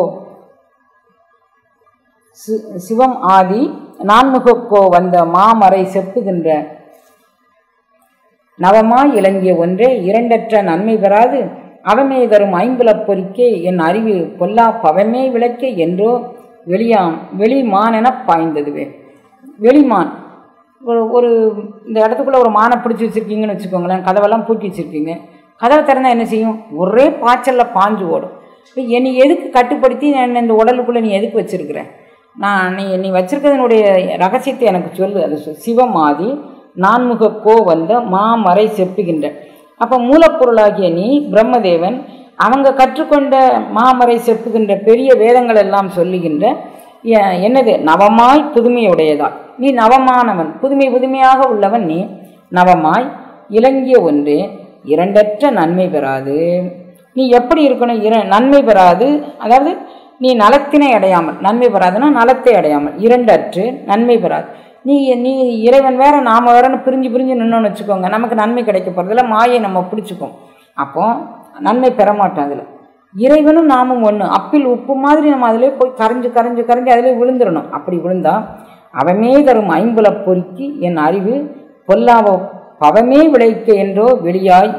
[SPEAKER 1] சி- சிவம் ஆதி நான்முகக்கோ வந்த மாமறை செப்புகின்ற நவமாய் இலங்கிய ஒன்றே இரண்டற்ற நன்மை பெறாது அவமே தரும் ஐம்புலப் பொறிக்கே என் அறிவு பொல்லா பவமே விளக்கே என்றோ வெளியாம் வெளிமானெனப் பாய்ந்ததுவே வெளிமான் ஒரு ஒரு இந்த இடத்துக்குள்ளே ஒரு மானை பிடிச்சி வச்சுருக்கீங்கன்னு வச்சுக்கோங்களேன் கதவெல்லாம் பூட்டி வச்சுருக்கீங்க கதவை திறந்தா என்ன செய்யும் ஒரே பாய்ச்சலில் பாஞ்சு ஓடும் இப்போ என்னை எதுக்கு கட்டுப்படுத்தி நான் இந்த உடலுக்குள்ளே நீ எதுக்கு வச்சுருக்கிற நான் நீ நீ வச்சிருக்கிறதனுடைய ரகசியத்தை எனக்கு சொல்லு அது சொல். சிவமாதி நான்முக கோ வந்த மாமறை செப்புகின்ற அப்போ மூலப்பொருளாகிய நீ பிரம்மதேவன் அவங்க கற்றுக்கொண்ட மாமறை செப்புகின்ற பெரிய வேதங்கள் எல்லாம் சொல்லுகின்ற எ- என்னது நவமாய் புதுமையுடையதா நீ நவமானவன் புதுமை புதுமையாக உள்ளவன் நீ நவமாய் இலங்கிய ஒன்று இரண்டற்ற நன்மை பெறாது நீ எப்படி இருக்கணும் இர நன்மை பெறாது அதாவது நீ நலத்தினை அடையாமல் நன்மை பெறாதுன்னா நலத்தை அடையாமல் இரண்டற்று நன்மை பெறாது நீ நீ இறைவன் வேற நாம வேறன்னு பிரிஞ்சு பிரிஞ்சு நின்னோன்னு வச்சுக்கோங்க நமக்கு நன்மை கிடைக்க போகிறதில்ல மாயை நம்ம பிடிச்சிக்கும் அப்போ நன்மை பெற மாட்டோம் அதில் இறைவனும் நாமும் ஒன்று அப்பில் உப்பு மாதிரி நம்ம அதிலே போய் கரைஞ்சு கரைஞ்சு கரைஞ்சு அதிலே விழுந்துடணும் அப்படி விழுந்தா அவமே தரும் ஐம்புல பொறுக்கி என் அறிவு பொல்லாவோ பவமே விளைக்க என்றோ வெளியாய்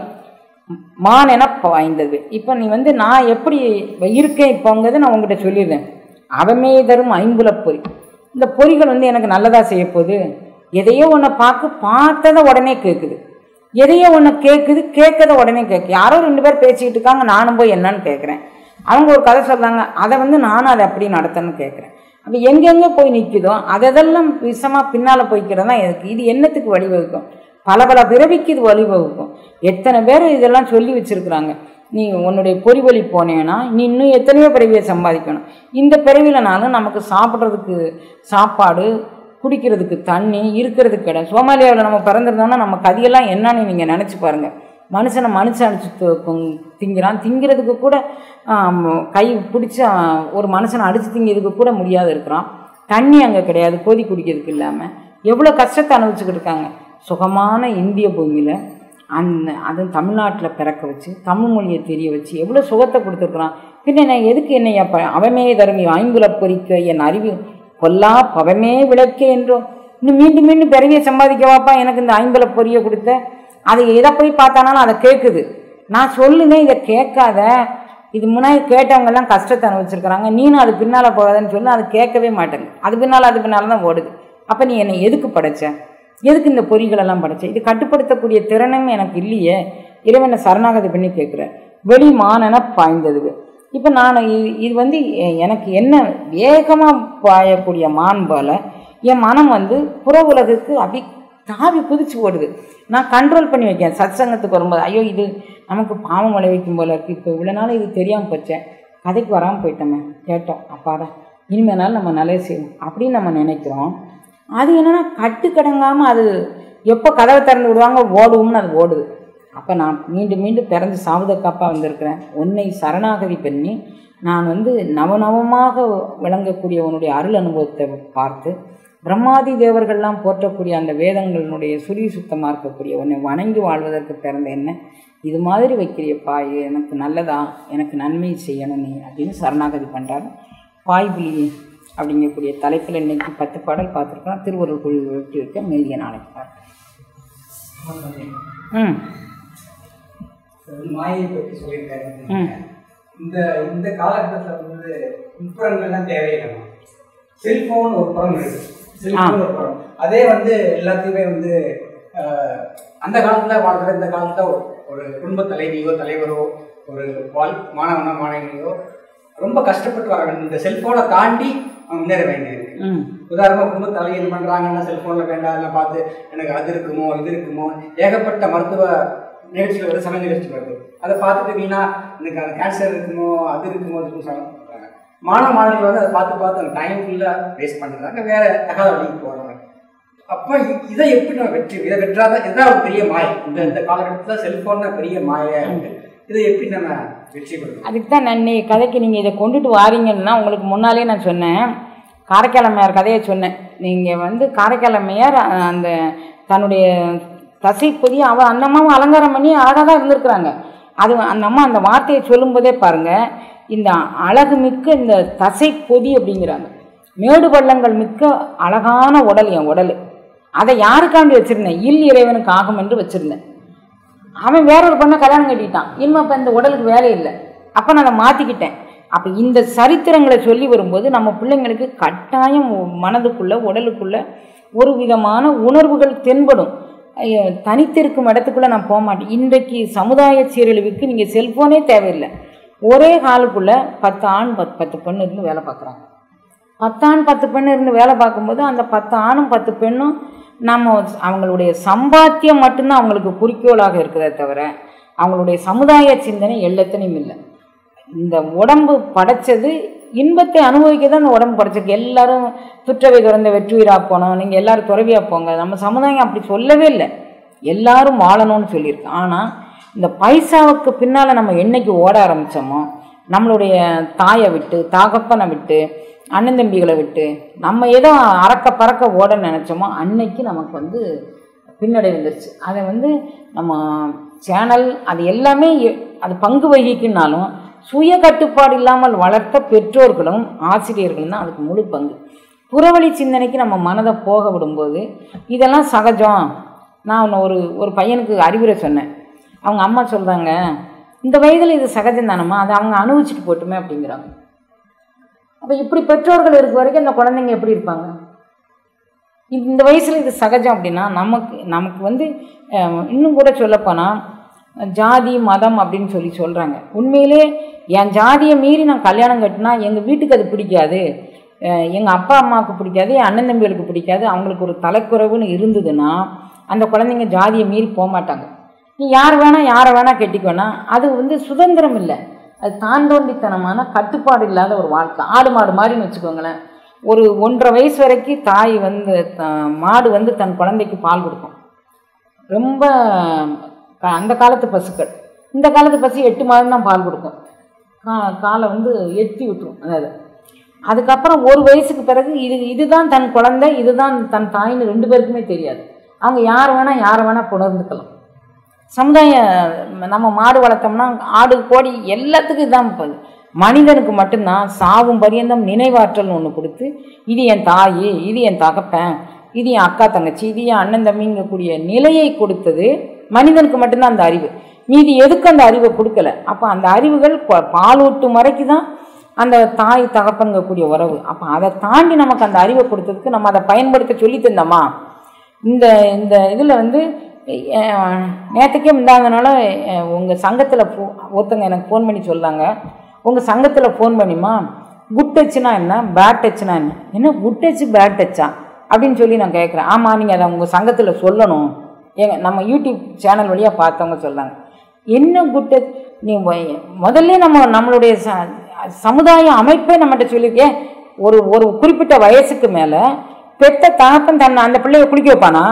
[SPEAKER 1] மான் என பாய்ந்தது இப்போ நீ வந்து நான் எப்படி இருக்கேன் இப்போங்கிறத நான் உங்ககிட்ட சொல்லிடுறேன் அவமே தரும் ஐம்புல பொறி இந்த பொறிகள் வந்து எனக்கு நல்லதா செய்ய போகுது எதையோ ஒன்றை பார்க்க பார்த்ததை உடனே கேட்குது எதையோ ஒன்று கேட்குது கேட்கறத உடனே கேட்கு யாரோ ரெண்டு பேர் பேசிக்கிட்டு இருக்காங்க நானும் போய் என்னன்னு கேட்குறேன் அவங்க ஒரு கதை சொல்கிறாங்க அதை வந்து நானும் அதை அப்படி நடத்தணும்னு கேட்குறேன் அப்போ எங்கெங்கே போய் நிற்குதோ அதெல்லாம் விஷமாக பின்னால் போய்க்கிறது தான் எனக்கு இது என்னத்துக்கு வழிவகுக்கும் பல பல பிறவிக்கு இது வழிவகுக்கும் எத்தனை பேர் இதெல்லாம் சொல்லி வச்சுருக்குறாங்க நீ உன்னுடைய பொறிவழி போனேன்னா நீ இன்னும் எத்தனையோ பிறவியை சம்பாதிக்கணும் இந்த பிறவிலனாலும் நமக்கு சாப்பிட்றதுக்கு சாப்பாடு குடிக்கிறதுக்கு தண்ணி இருக்கிறதுக்கு இடம் சோமாலியாவில் நம்ம பிறந்திருந்தோம்னா நம்ம கதியெல்லாம் என்னன்னு நீங்கள் நினச்சி பாருங்கள் மனுஷனை மனுஷன் அடிச்சு து- கு- திங்கிறான் திங்கிறதுக்கு கூட ஆம், கை பிடிச்சி ஒரு மனுஷனை அடித்து திங்கிறதுக்கு கூட முடியாது இருக்கிறான் தண்ணி அங்கே கிடையாது கோதி குடிக்கிறதுக்கு இல்லாமல் எவ்வளோ கஷ்டத்தை அனுபவிச்சுக்கிட்டு இருக்காங்க சுகமான இந்திய பூமியில் அந்த அதுவும் தமிழ்நாட்டில் பிறக்க வச்சு தமிழ் மொழியை தெரிய வச்சு எவ்வளோ சுகத்தை கொடுத்துருக்குறான் பின்ன நான் எதுக்கு என்னை அப்போ அவமே தருமி ஐங்குல பொறிக்க என் அறிவு பொல்லா பவமே விளக்க என்றோ இன்னும் மீண்டும் மீண்டும் பிறவியை சம்பாதிக்கவாப்பா எனக்கு இந்த ஐம்பல பொரிய கொடுத்த அதை எதை போய் பார்த்தானாலும் அதை கேட்குது நான் சொல்லுனேன் இதை கேட்காத இது முன்னாடி கேட்டவங்கெல்லாம் கஷ்டத்தை அனுபவிச்சிருக்கிறாங்க நீனும் அது பின்னால் போகாதன்னு சொல்லி அது கேட்கவே மாட்டேங்க அது பின்னால் அது பின்னால் தான் ஓடுது அப்போ நீ என்னை எதுக்கு படைச்ச எதுக்கு இந்த பொறிகளெல்லாம் படைச்ச இது கட்டுப்படுத்தக்கூடிய திறனும் எனக்கு இல்லையே இறைவனை சரணாகதி பண்ணி கேட்குறேன் வெளி மானென பாய்ந்தது இப்போ நான் இது இது வந்து எ- எனக்கு என்ன வேகமாக பாயக்கூடிய மான் போல என் மனம் வந்து புற உலகுக்கு அப்படி தாவி குதிச்சு ஓடுது நான் கண்ட்ரோல் பண்ணி வைக்கேன் சத்சங்கத்துக்கு வரும்போது ஐயோ இது நமக்கு பாவம் விளைவிக்கும் போல இருக்குது இப்போ இவ்வளோ நாள் இது தெரியாமல் போச்சேன் கதைக்கு வராமல் போயிட்டோமே கேட்டோம் அப்பாடா இனிமேனாலும் நம்ம நல்லது செய்யணும் அப்படின்னு நம்ம நினைக்கிறோம் அது என்னன்னா கட்டுக்கடங்காமல் அது எப்போ கதவை திறந்து விடுவாங்க ஓடுவோம்னு அது ஓடுது அப்போ நான் மீண்டும் மீண்டும் பிறந்து சாவுதக்காப்பாக வந்திருக்கிறேன் உன்னை சரணாகதி பண்ணி நான் வந்து நவநவமாக விளங்கக்கூடிய உன்னுடைய அருள் அனுபவத்தை பார்த்து பிரம்மாதி தேவர்கள்லாம் போற்றக்கூடிய அந்த வேதங்களினுடைய சுரி சுத்தமாக இருக்கக்கூடிய உன்னை வணங்கி வாழ்வதற்கு பிறந்த என்ன இது மாதிரி வைக்கிறியப்பா இது எனக்கு நல்லதா எனக்கு நன்மை செய்யணும் நீ அப்படின்னு சரணாகதி பண்ணுறாரு பாய்புலி அப்படிங்கக்கூடிய தலைப்பில் இன்னைக்கு பத்து பாடல் பார்த்துருக்கோம் திருவருள் குழு விட்டு இருக்க மீதிய நாளைக்கு பார்க்கலாம் ம்
[SPEAKER 2] மாயை பற்றி சொல்லியிருக்காரு
[SPEAKER 1] ம்
[SPEAKER 2] இந்த இந்த காலகட்டத்தில் வந்து உட்புறங்கள்லாம் தேவையில்லைமா செல்போன் ஒரு புறம் இருக்கு செல்போன் ஒரு புறம் அதே வந்து எல்லாத்தையுமே வந்து ஆஹ், அந்த காலத்தில் வாழ்கிற இந்த காலத்தில் ஒரு- ஒரு குடும்ப தலைவியோ தலைவரோ ஒரு வாழ் மாணவனோ மாணவியோ ரொம்ப கஷ்டப்பட்டு வர வேண்டும் இந்த செல்போனை தாண்டி அவன் முன்னேற வேண்டியது
[SPEAKER 1] ம்
[SPEAKER 2] உதாரணமாக குடும்ப தலையீடு பண்ணுறாங்கன்னா செல்ஃபோனில் வேண்டாம் பார்த்து எனக்கு அது இருக்குமோ இது இருக்குமோ ஏகப்பட்ட மருத்துவ நிகழ்ச்சிகள் வருது சமையல் நிகழ்ச்சி வருது அதை பார்த்துட்டு வீணா எனக்கு அந்த கேன்சர் இருக்குமோ அது இருக்குமோ அது இருக்குமோ சொல்ல போறாங்க மாணவ மாணவிகள் வந்து அதை பார்த்து பார்த்து அந்த டைம் ஃபுல்லாக வேஸ்ட் பண்ணுறாங்க வேற தகாத வழிக்கு போகிறாங்க அப்போ இ- இதை எப்படி நம்ம வெற்றி இதை வெற்றாத இதுதான் ஒரு பெரிய மாயை இந்த இந்த காலகட்டத்தில் செல்ஃபோன் தான் பெரிய மாயா இருக்கு இதை எப்படி நம்ம வெற்றி பெறணும்
[SPEAKER 1] அதுக்கு தான் நான் இன்னைக்கு கதைக்கு நீங்கள் இதை கொண்டுட்டு வாரீங்கன்னா உங்களுக்கு முன்னாலே நான் சொன்னேன் காரைக்கால் அம்மையார் கதையை சொன்னேன் நீங்கள் வந்து காரைக்கால் அம்மையார் அஹ், அந்த தன்னுடைய தசை பொதியை அவ அந்த அம்மாவும் அலங்காரம் பண்ணி அழகாக தான் இருந்திருக்கிறாங்க அது அந்த அம்மா அந்த வார்த்தையை சொல்லும்போதே பாருங்கள் இந்த அழகு மிக்க இந்த தசை பொதி அப்படிங்கிறாங்க மேடு பள்ளங்கள் மிக்க அழகான உடல் என் உடல் அதை யாருக்காண்டி வச்சுருந்தேன் இல் இறைவனுக்கு ஆகும் என்று வச்சுருந்தேன் அவன் வேற ஒரு பொண்ணை கல்யாணம் கட்டிட்டான் இனிமே அப்போ இந்த உடலுக்கு வேலை இல்லை அப்போ நான் அதை மாற்றிக்கிட்டேன் அப்போ இந்த சரித்திரங்களை சொல்லி வரும்போது நம்ம பிள்ளைங்களுக்கு கட்டாயம் மனதுக்குள்ள உடலுக்குள்ள ஒரு விதமான உணர்வுகள் தென்படும் ஐயோ, தனித்திருக்கும் இடத்துக்குள்ளே நான் போக மாட்டேன் இன்றைக்கு சமுதாய சீரழிவுக்கு நீங்கள் செல்ஃபோனே தேவையில்லை ஒரே காலுக்குள்ளே பத்து ஆண் பத்து பத்து பெண் இருந்து வேலை பார்க்குறாங்க பத்தாண் பத்து பெண் இருந்து வேலை பார்க்கும்போது அந்த பத்து ஆணும் பத்து பெண்ணும் நம்ம அவங்களுடைய சம்பாத்தியம் மட்டும்தான் அவங்களுக்கு குறிக்கோளாக இருக்குதே தவிர அவங்களுடைய சமுதாய சிந்தனை எல்லத்தனையும் இல்லை இந்த உடம்பு படைச்சது இன்பத்தை அனுபவிக்க தான் இந்த உடம்பு படைச்சிருக்கு எல்லாரும் துற்றவை துறந்த வெற்றுயிரா போனோம் நீங்கள் எல்லாரும் துறவியாக போங்க நம்ம சமுதாயம் அப்படி சொல்லவே இல்லை எல்லாரும் வாழணும்னு சொல்லியிருக்கு ஆனால் இந்த பைசாவுக்கு பின்னால் நம்ம என்னைக்கு ஓட ஆரம்பித்தோமோ நம்மளுடைய தாயை விட்டு தாகப்பனை விட்டு அண்ணன் தம்பிகளை விட்டு நம்ம ஏதோ அறக்க பறக்க ஓட நினச்சோமோ அன்னைக்கு நமக்கு வந்து பின்னடை வந்துருச்சு அதை வந்து நம்ம சேனல் அது எல்லாமே எ- அது பங்கு வகிக்குன்னாலும் சுய கட்டுப்பாடு இல்லாமல் வளர்த்த பெற்றோர்களும் ஆசிரியர்களும் தான் அதுக்கு முழு பங்கு புறவழி சிந்தனைக்கு நம்ம மனதை போக விடும்போது இதெல்லாம் சகஜம் நான் ஒன்று ஒரு ஒரு பையனுக்கு அறிவுரை சொன்னேன் அவங்க அம்மா சொல்கிறாங்க இந்த வயதில் இது சகஜம் தானம்மா அதை அவங்க அனுபவிச்சுட்டு போட்டுமே அப்படிங்கிறாங்க அப்போ இப்படி பெற்றோர்கள் இருக்க வரைக்கும் அந்த குழந்தைங்க எப்படி இருப்பாங்க இந்த- இந்த வயசில் இது சகஜம் அப்படின்னா நமக்கு நமக்கு வந்து அஹ், இன்னும் கூட சொல்லப்போனால் ஜாதி மதம் அப்படின்னு சொல்லி சொல்கிறாங்க உண்மையிலே என் ஜாதியை மீறி நான் கல்யாணம் கட்டினா எங்கள் வீட்டுக்கு அது பிடிக்காது எங்கள் அப்பா அம்மாவுக்கு பிடிக்காது என் அண்ணன் தம்பிகளுக்கு பிடிக்காது அவங்களுக்கு ஒரு தலைக்குறைவுன்னு இருந்ததுன்னா அந்த குழந்தைங்க ஜாதியை மீறி போக மாட்டாங்க நீ யார் வேணால் யாரை வேணால் கெட்டிக்கோனா அது வந்து சுதந்திரம் இல்லை அது தாண்டோண்டித்தனமான கட்டுப்பாடு இல்லாத ஒரு வாழ்க்கை ஆடு மாடு மாதிரின்னு வச்சுக்கோங்களேன் ஒரு ஒன்றரை வயசு வரைக்கும் தாய் வந்து த- மாடு வந்து தன் குழந்தைக்கு பால் கொடுக்கும் ரொம்ப க- அந்த காலத்து பசுக்கள் இந்த காலத்து பசு எட்டு மாதம் தான் பால் கொடுக்கும் கா காலை வந்து எட்டி விட்டுரும் அதாவது அதுக்கப்புறம் ஒரு வயசுக்கு பிறகு இது இதுதான் தன் குழந்தை இதுதான் தன் தாயின்னு ரெண்டு பேருக்குமே தெரியாது அவங்க யார் வேணால் யாரை வேணால் புணர்ந்துக்கலாம் சமுதாய நம்ம மாடு வளர்த்தோம்னா ஆடு கோழி எல்லாத்துக்கும் இதான் போகுது மனிதனுக்கு மட்டும்தான் சாவும் பரியந்தம் நினைவாற்றல் ஒன்று கொடுத்து இது என் தாய் இது என் தகப்பன் இது என் அக்கா தங்கச்சி இது என் அண்ணன் தம்பிங்கக்கூடிய நிலையை கொடுத்தது மனிதனுக்கு மட்டும்தான் அந்த அறிவு மீதி எதுக்கு அந்த அறிவை கொடுக்கல அப்போ அந்த அறிவுகள் ப- பாலூட்டும் வரைக்கும் தான் அந்த தாய் தகப்பன்கக்கூடிய உறவு அப்போ அதை தாண்டி நமக்கு அந்த அறிவை கொடுத்ததுக்கு நம்ம அதை பயன்படுத்த சொல்லி தந்தோமா இந்த இந்த இதில் வந்து அஹ், நேற்றுக்கே முந்தாங்கனால உங்கள் சங்கத்தில் ஃபோ ஒருத்தங்க எனக்கு ஃபோன் பண்ணி சொல்லாங்க உங்கள் சங்கத்தில் ஃபோன் பண்ணிமா குட் டச்சுனா என்ன பேட் டச்சுனா என்ன என்ன குட் டச்சு பேட் டச்சா அப்படின்னு சொல்லி நான் கேட்குறேன் ஆமாம் நீங்கள் அதை உங்கள் சங்கத்தில் சொல்லணும் ஏங்க நம்ம யூடியூப் சேனல் வழியாக பார்த்தவங்க சொல்லாங்க என்ன குட் டச் நீ வ- முதல்ல நம்ம நம்மளுடைய ச சமுதாய அமைப்பே நம்மகிட்ட சொல்லியிருக்கே ஒரு ஒரு குறிப்பிட்ட வயசுக்கு மேலே பெத்த தகப்பன் தன்னை அந்த பிள்ளைய குளிக்க வைப்பானா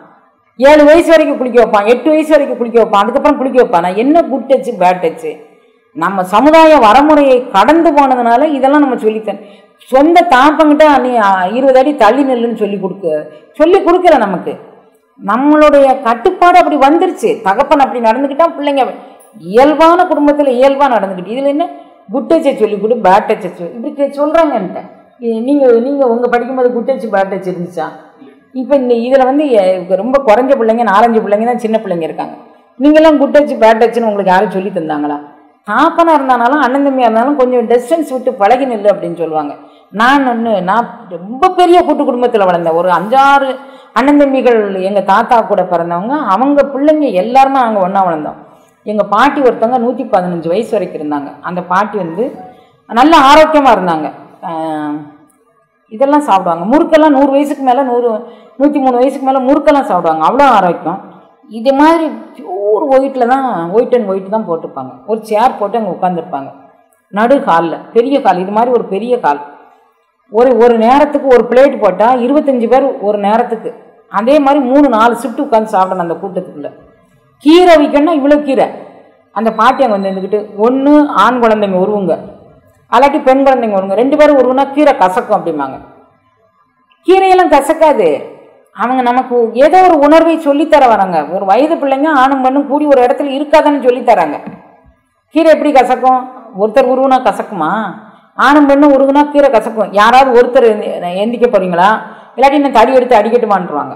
[SPEAKER 1] ஏழு வயசு வரைக்கும் குளிக்க வைப்பான் எட்டு வயசு வரைக்கும் குளிக்க வைப்பான் அதுக்கப்புறம் குளிக்க வைப்பானா என்ன குட் டச்சு பேட் டச்சு நம்ம சமுதாய வரமுறையை கடந்து போனதுனால இதெல்லாம் நம்ம சொல்லித்தன் சொந்த தாப்பங்கிட்ட நீ அ, இருபது அடி தள்ளி நில்லுன்னு சொல்லி கொடுக்க சொல்லி கொடுக்கல நமக்கு நம்மளுடைய கட்டுப்பாடு அப்படி வந்துருச்சு தகப்பன் அப்படி நடந்துக்கிட்டா பிள்ளைங்க இயல்பான குடும்பத்தில் இயல்பாக நடந்துக்கிட்டு இதில் என்ன குட் டச்சை சொல்லி கொடு பேட் டச்சை சொல்லி இப்படி சொல்கிறாங்கன்ட்ட நீங்கள் நீங்கள் உங்கள் படிக்கும்போது குட் டச் பேட் டச் இருந்துச்சா இப்போ இந்த இதில் வந்து எ- ரொம்ப குறைஞ்ச பிள்ளைங்க நாலஞ்சு பிள்ளைங்க தான் சின்ன பிள்ளைங்க இருக்காங்க நீங்களாம் குட் டச் பேட் டச்சுன்னு உங்களுக்கு யாரும் சொல்லி தந்தாங்களா தாப்பனாக இருந்தாலும் அண்ணன் தம்பியாக இருந்தாலும் கொஞ்சம் டிஸ்டன்ஸ் விட்டு பழகி நில்லு அப்படின்னு சொல்லுவாங்க நான் ஒன்று நான் ரொம்ப பெரிய கூட்டு குடும்பத்தில் வளர்ந்தேன் ஒரு அஞ்சாறு அண்ணன் தம்பிகள் எங்கள் தாத்தா கூட பிறந்தவங்க அவங்க பிள்ளைங்க எல்லாருமே நாங்கள் ஒன்றா வளர்ந்தோம் எங்கள் பாட்டி ஒருத்தவங்க நூற்றி பதினஞ்சு வயசு வரைக்கும் இருந்தாங்க அந்த பாட்டி வந்து நல்ல ஆரோக்கியமாக இருந்தாங்க ஆஹ் இதெல்லாம் சாப்பிடுவாங்க முறுக்கெல்லாம் நூறு வயசுக்கு மேலே நூறு நூற்றி மூணு வயசுக்கு மேலே முறுக்கெல்லாம் சாப்பிடுவாங்க அவ்வளோ ஆரோக்கியம் இது மாதிரி பியூர் ஒயிட்டில் தான் ஒயிட் அண்ட் ஒயிட் தான் போட்டிருப்பாங்க ஒரு சேர் போட்டு அங்கே உட்காந்துருப்பாங்க நடு ஹாலில் பெரிய ஹால் இது மாதிரி ஒரு பெரிய ஹால் ஒரு ஒரு நேரத்துக்கு ஒரு பிளேட் போட்டால் இருபத்தஞ்சி பேர் ஒரு நேரத்துக்கு அதே மாதிரி மூணு நாலு ஷிஃப்ட் உட்காந்து சாப்பிடணும் அந்த கூட்டத்துக்குள்ள கீரை வைக்கணும்னா இவ்வளோ கீரை அந்த பாட்டி அங்கே வந்து இருந்துக்கிட்டு ஒன்று ஆண் குழந்தைங்க உருவுங்க அல்லாட்டி பெண் குழந்தைங்க வருங்க ரெண்டு பேரும் உருவுனா கீரை கசக்கும் அப்படிம்பாங்க கீரையெல்லாம் கசக்காது அவங்க நமக்கு ஏதோ ஒரு உணர்வை சொல்லித்தர வராங்க ஒரு வயது பிள்ளைங்க ஆணும் பெண்ணும் கூடி ஒரு இடத்துல இருக்காதுன்னு சொல்லித்தராங்க கீரை எப்படி கசக்கும் ஒருத்தர் உருவுனா கசக்குமா ஆணும் பெண்ணும் உருகுனா கீரை கசக்கும் யாராவது ஒருத்தர் எந்தி- எந்திக்க போறீங்களா இல்லாட்டி இன்னும் தடி எடுத்து அடிக்கட்டுமான்றாங்க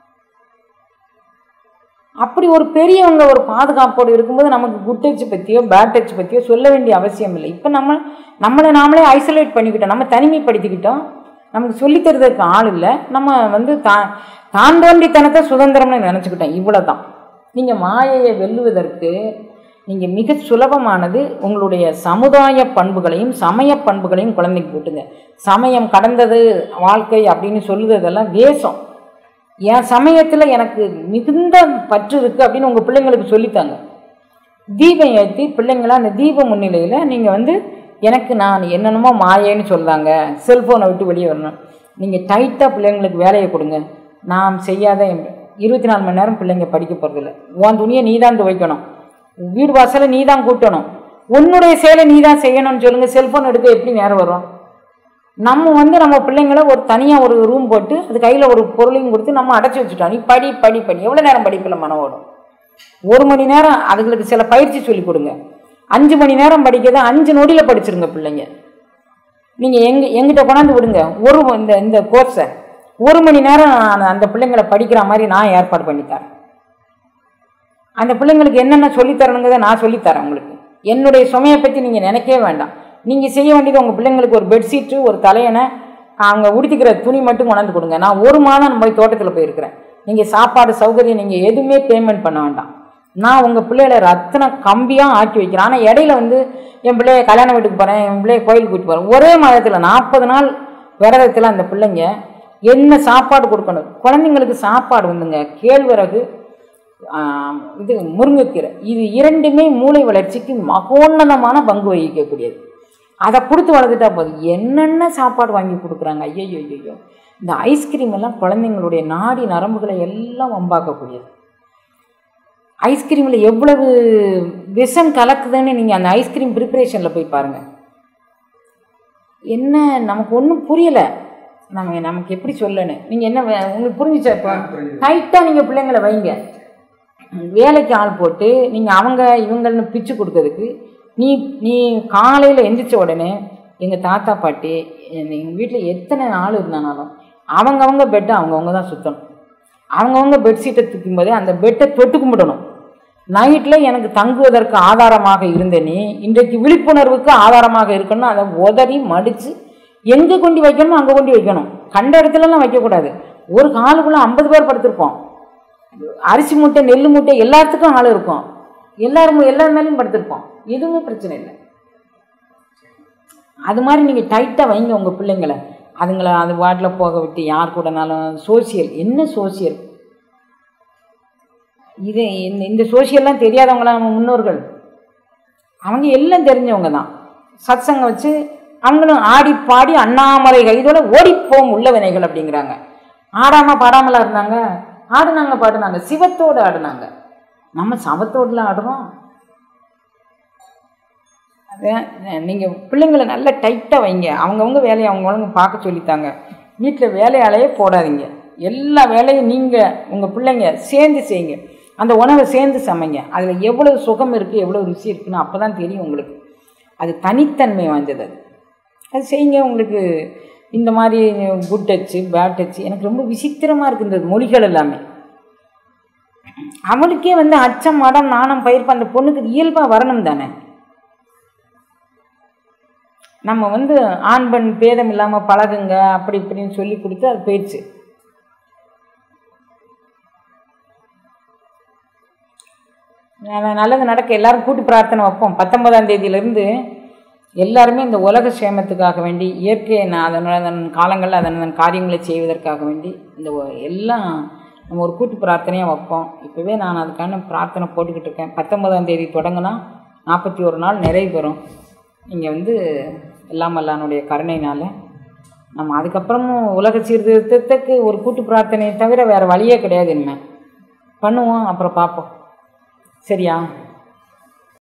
[SPEAKER 1] அப்படி ஒரு பெரியவங்க ஒரு பாதுகாப்போடு இருக்கும்போது நமக்கு குட் டச் பற்றியோ பேட் டச் பற்றியோ சொல்ல வேண்டிய அவசியம் இல்லை இப்போ நம்ம நம்மளை நாமளே ஐசோலேட் பண்ணிக்கிட்டோம் நம்ம தனிமைப்படுத்திக்கிட்டோம் நமக்கு சொல்லித் தருவதற்கு ஆள் இல்லை நம்ம வந்து தா தான் தோன்றித்தனத்தை சுதந்திரம்னு நினச்சிக்கிட்டோம் இவ்வளோ தான் நீங்கள் மாயையை வெல்லுவதற்கு நீங்கள் மிக சுலபமானது உங்களுடைய சமுதாய பண்புகளையும் சமய பண்புகளையும் குழந்தைக்கு போட்டுங்க சமயம் கடந்தது வாழ்க்கை அப்படின்னு சொல்லுறதெல்லாம் வேஷம் என் சமயத்தில் எனக்கு மிகுந்த பற்று இருக்குது அப்படின்னு உங்கள் பிள்ளைங்களுக்கு சொல்லித்தாங்க தீபம் ஏற்றி பிள்ளைங்கள அந்த தீப முன்னிலையில் நீங்கள் வந்து எனக்கு நான் என்னென்னமோ மாயேன்னு சொல்லுதாங்க செல்ஃபோனை விட்டு வெளியே வரணும் நீங்கள் டைட்டாக பிள்ளைங்களுக்கு வேலையை கொடுங்க நாம் செய்யாத இருபத்தி நாலு மணி நேரம் பிள்ளைங்க படிக்க போகிறதில்ல உன் துணியை நீ தான் துவைக்கணும் வீடு வாசலை நீ தான் கூட்டணும் உன்னுடைய செயலை நீ தான் செய்யணும்னு சொல்லுங்கள் செல்ஃபோன் எடுக்க எப்படி நேரம் வரும் நம்ம வந்து நம்ம பிள்ளைங்கள ஒரு தனியாக ஒரு ரூம் போட்டு அது கையில் ஒரு பொருளையும் கொடுத்து நம்ம அடைச்சி வச்சுட்டோம் நீ படி படி படி எவ்வளோ நேரம் படிப்பில் மனம் ஓடும் ஒரு மணி நேரம் அதுங்களுக்கு சில பயிற்சி சொல்லி கொடுங்க அஞ்சு மணி நேரம் படிக்கிறத அஞ்சு நொடியில் படிச்சிருங்க பிள்ளைங்க நீங்கள் எங்க எங்கிட்ட கொண்டாந்து விடுங்க ஒரு இந்த இந்த கோர்ஸை ஒரு மணி நேரம் நான் அந்த பிள்ளைங்களை படிக்கிற மாதிரி நான் ஏற்பாடு பண்ணி தரேன் அந்த பிள்ளைங்களுக்கு என்னென்ன சொல்லித் தரணுங்கிறத நான் சொல்லித்தரேன் உங்களுக்கு என்னுடைய சுமையை பற்றி நீங்கள் நினைக்கவே வேண்டாம் நீங்கள் செய்ய வேண்டியது உங்கள் பிள்ளைங்களுக்கு ஒரு பெட்ஷீட்டு ஒரு தலையணை அவங்க உடுத்திக்கிற துணி மட்டும் கொண்டாந்து கொடுங்க நான் ஒரு மாதம் போய் தோட்டத்தில் போயிருக்கிறேன் நீங்கள் சாப்பாடு சௌகரியம் நீங்கள் எதுவுமே பேமெண்ட் பண்ண வேண்டாம் நான் உங்கள் பிள்ளைகளை ரத்தன கம்பியாக ஆக்கி வைக்கிறேன் ஆனால் இடையில வந்து என் பிள்ளைய கல்யாண வீட்டுக்கு போகிறேன் என் பிள்ளைய கோயிலுக்கு கூட்டிட்டு போகிறேன் ஒரே மாதத்தில் நாற்பது நாள் விரதத்தில் அந்த பிள்ளைங்க என்ன சாப்பாடு கொடுக்கணும் குழந்தைங்களுக்கு சாப்பாடு வந்துங்க கேழ்வரகு ஆம், இது முருங்கைக்கீரை இது இரண்டுமே மூளை வளர்ச்சிக்கு மகோன்னதமான பங்கு வகிக்கக்கூடியது அதை கொடுத்து வளர்த்துட்டா போதும் என்னென்ன சாப்பாடு வாங்கி கொடுக்குறாங்க ஐயோ ஐயோ இந்த ஐஸ்கிரீம் எல்லாம் குழந்தைங்களுடைய நாடி நரம்புகளை எல்லாம் வம்பாக்கக்கூடியது ஐஸ்கிரீமில் எவ்வளவு விஷம் கலக்குதுன்னு நீங்கள் அந்த ஐஸ்கிரீம் ப்ரிப்பரேஷனில் போய் பாருங்கள் என்ன நமக்கு ஒன்றும் புரியலை நம்ம நமக்கு எப்படி சொல்லணும் நீங்கள் என்ன வே- உங்களுக்கு புரிஞ்சுச்சா இப்போ
[SPEAKER 2] புரிஞ்சுது.
[SPEAKER 1] டைட்டாக நீங்கள் பிள்ளைங்களை வைங்க வேலைக்கு ஆள் போட்டு நீங்கள் அவங்க இவங்கள்னு பிச்சு கொடுக்கறதுக்கு நீ நீ காலையில் எந்திரிச்ச உடனே எங்கள் தாத்தா பாட்டி எங்கள் வீட்டில் எத்தனை ஆள் இருந்தானாலும் அவங்கவங்க பெட்டை அவங்கவுங்க தான் சுற்றணும் அவங்கவுங்க பெட்ஷீட்டை தூக்கும் போதே அந்த பெட்டை தொட்டு கும்பிடணும் நைட்டில் எனக்கு தங்குவதற்கு ஆதாரமாக இருந்த நீ இன்றைக்கு விழிப்புணர்வுக்கு ஆதாரமாக இருக்கணும் அதை உதறி மடித்து எங்கே கொண்டு வைக்கணுமோ அங்கே கொண்டு வைக்கணும் கண்ட இடத்துலலாம் வைக்கக்கூடாது ஒரு காலுக்குள்ளே ஐம்பது பேர் படுத்திருப்போம் அரிசி மூட்டை நெல் மூட்டை எல்லாத்துக்கும் ஆள் இருக்கும் எல்லாரும் எல்லார் மேலேயும் படுத்திருப்போம் எதுவுமே பிரச்சனை இல்லை அது மாதிரி நீங்கள் டைட்டாக வைங்க உங்கள் பிள்ளைங்களை அதுங்களை அது வாட்டில் போக விட்டு யார் கூடனாலும் சோசியல் என்ன சோசியல் இது இந்த இந்த சோசியல்லாம் தெரியாதவங்களாம் நம்ம முன்னோர்கள் அவங்க எல்லாம் தெரிஞ்சவங்க தான் சத்சங்கம் வச்சு அவங்களும் ஆடி பாடி அண்ணாமலை கைதோட ஓடிப்போம் உள்ள வினைகள் அப்படிங்கிறாங்க ஆடாமல் பாடாமலா இருந்தாங்க ஆடுனாங்க பாடுனாங்க சிவத்தோடு ஆடுனாங்க நம்ம சவத்தோடுல ஆடுறோம் அதான் நீங்கள் பிள்ளைங்களை நல்லா டைட்டாக வைங்க அவங்கவுங்க வேலையை அவங்கவுங்க பார்க்க சொல்லித்தாங்க வீட்டில் வேலையாலேயே போடாதீங்க எல்லா வேலையும் நீங்கள் உங்கள் பிள்ளைங்க சேர்ந்து செய்யுங்க அந்த உணவை சேர்ந்து சமைங்க அதில் எவ்வளவு சுகம் இருக்குது எவ்வளோ ருசி இருக்குன்னு அப்போ தான் தெரியும் உங்களுக்கு அது தனித்தன்மை வாய்ந்தது அது அது செய்யுங்க உங்களுக்கு இந்த மாதிரி குட் டச்சு பேட் டச்சு எனக்கு ரொம்ப விசித்திரமாக இருக்குது இந்த மொழிகள் எல்லாமே அவளுக்கே வந்து அச்சம் மடம் நாணம் பயிர்ப்பு அந்த பொண்ணுக்கு இயல்பாக வரணும் தானே நம்ம வந்து ஆண் பெண் பேதம் இல்லாமல் பழகுங்க அப்படி இப்படின்னு சொல்லி கொடுத்து அது போயிடுச்சு ந- நல்லது நடக்க எல்லாரும் கூட்டு பிரார்த்தனை வைப்போம் பத்தொன்பதாம் தேதியிலேருந்து எல்லாருமே இந்த உலக சேமத்துக்காக வேண்டி இயற்கையை நான் அதன் அதன் காலங்களில் அதன் அதன் காரியங்களை செய்வதற்காக வேண்டி இந்த ஒ- எல்லாம் நம்ம ஒரு கூட்டு பிரார்த்தனையாக வைப்போம் இப்போவே நான் அதுக்கான பிரார்த்தனை போட்டுக்கிட்டு இருக்கேன் பத்தொன்பதாம் தேதி தொடங்கினா நாற்பத்தி ஒரு நாள் நிறைவு பெறும் இங்கே வந்து எல்லாம் அல்லானுடைய கருணையினால் நம்ம அதுக்கப்புறமும் உலக சீர்திருத்தத்துக்கு ஒரு கூட்டு பிரார்த்தனையை தவிர வேறு வழியே கிடையாது இனிமேல் பண்ணுவோம் அப்புறம் பார்ப்போம் சரியா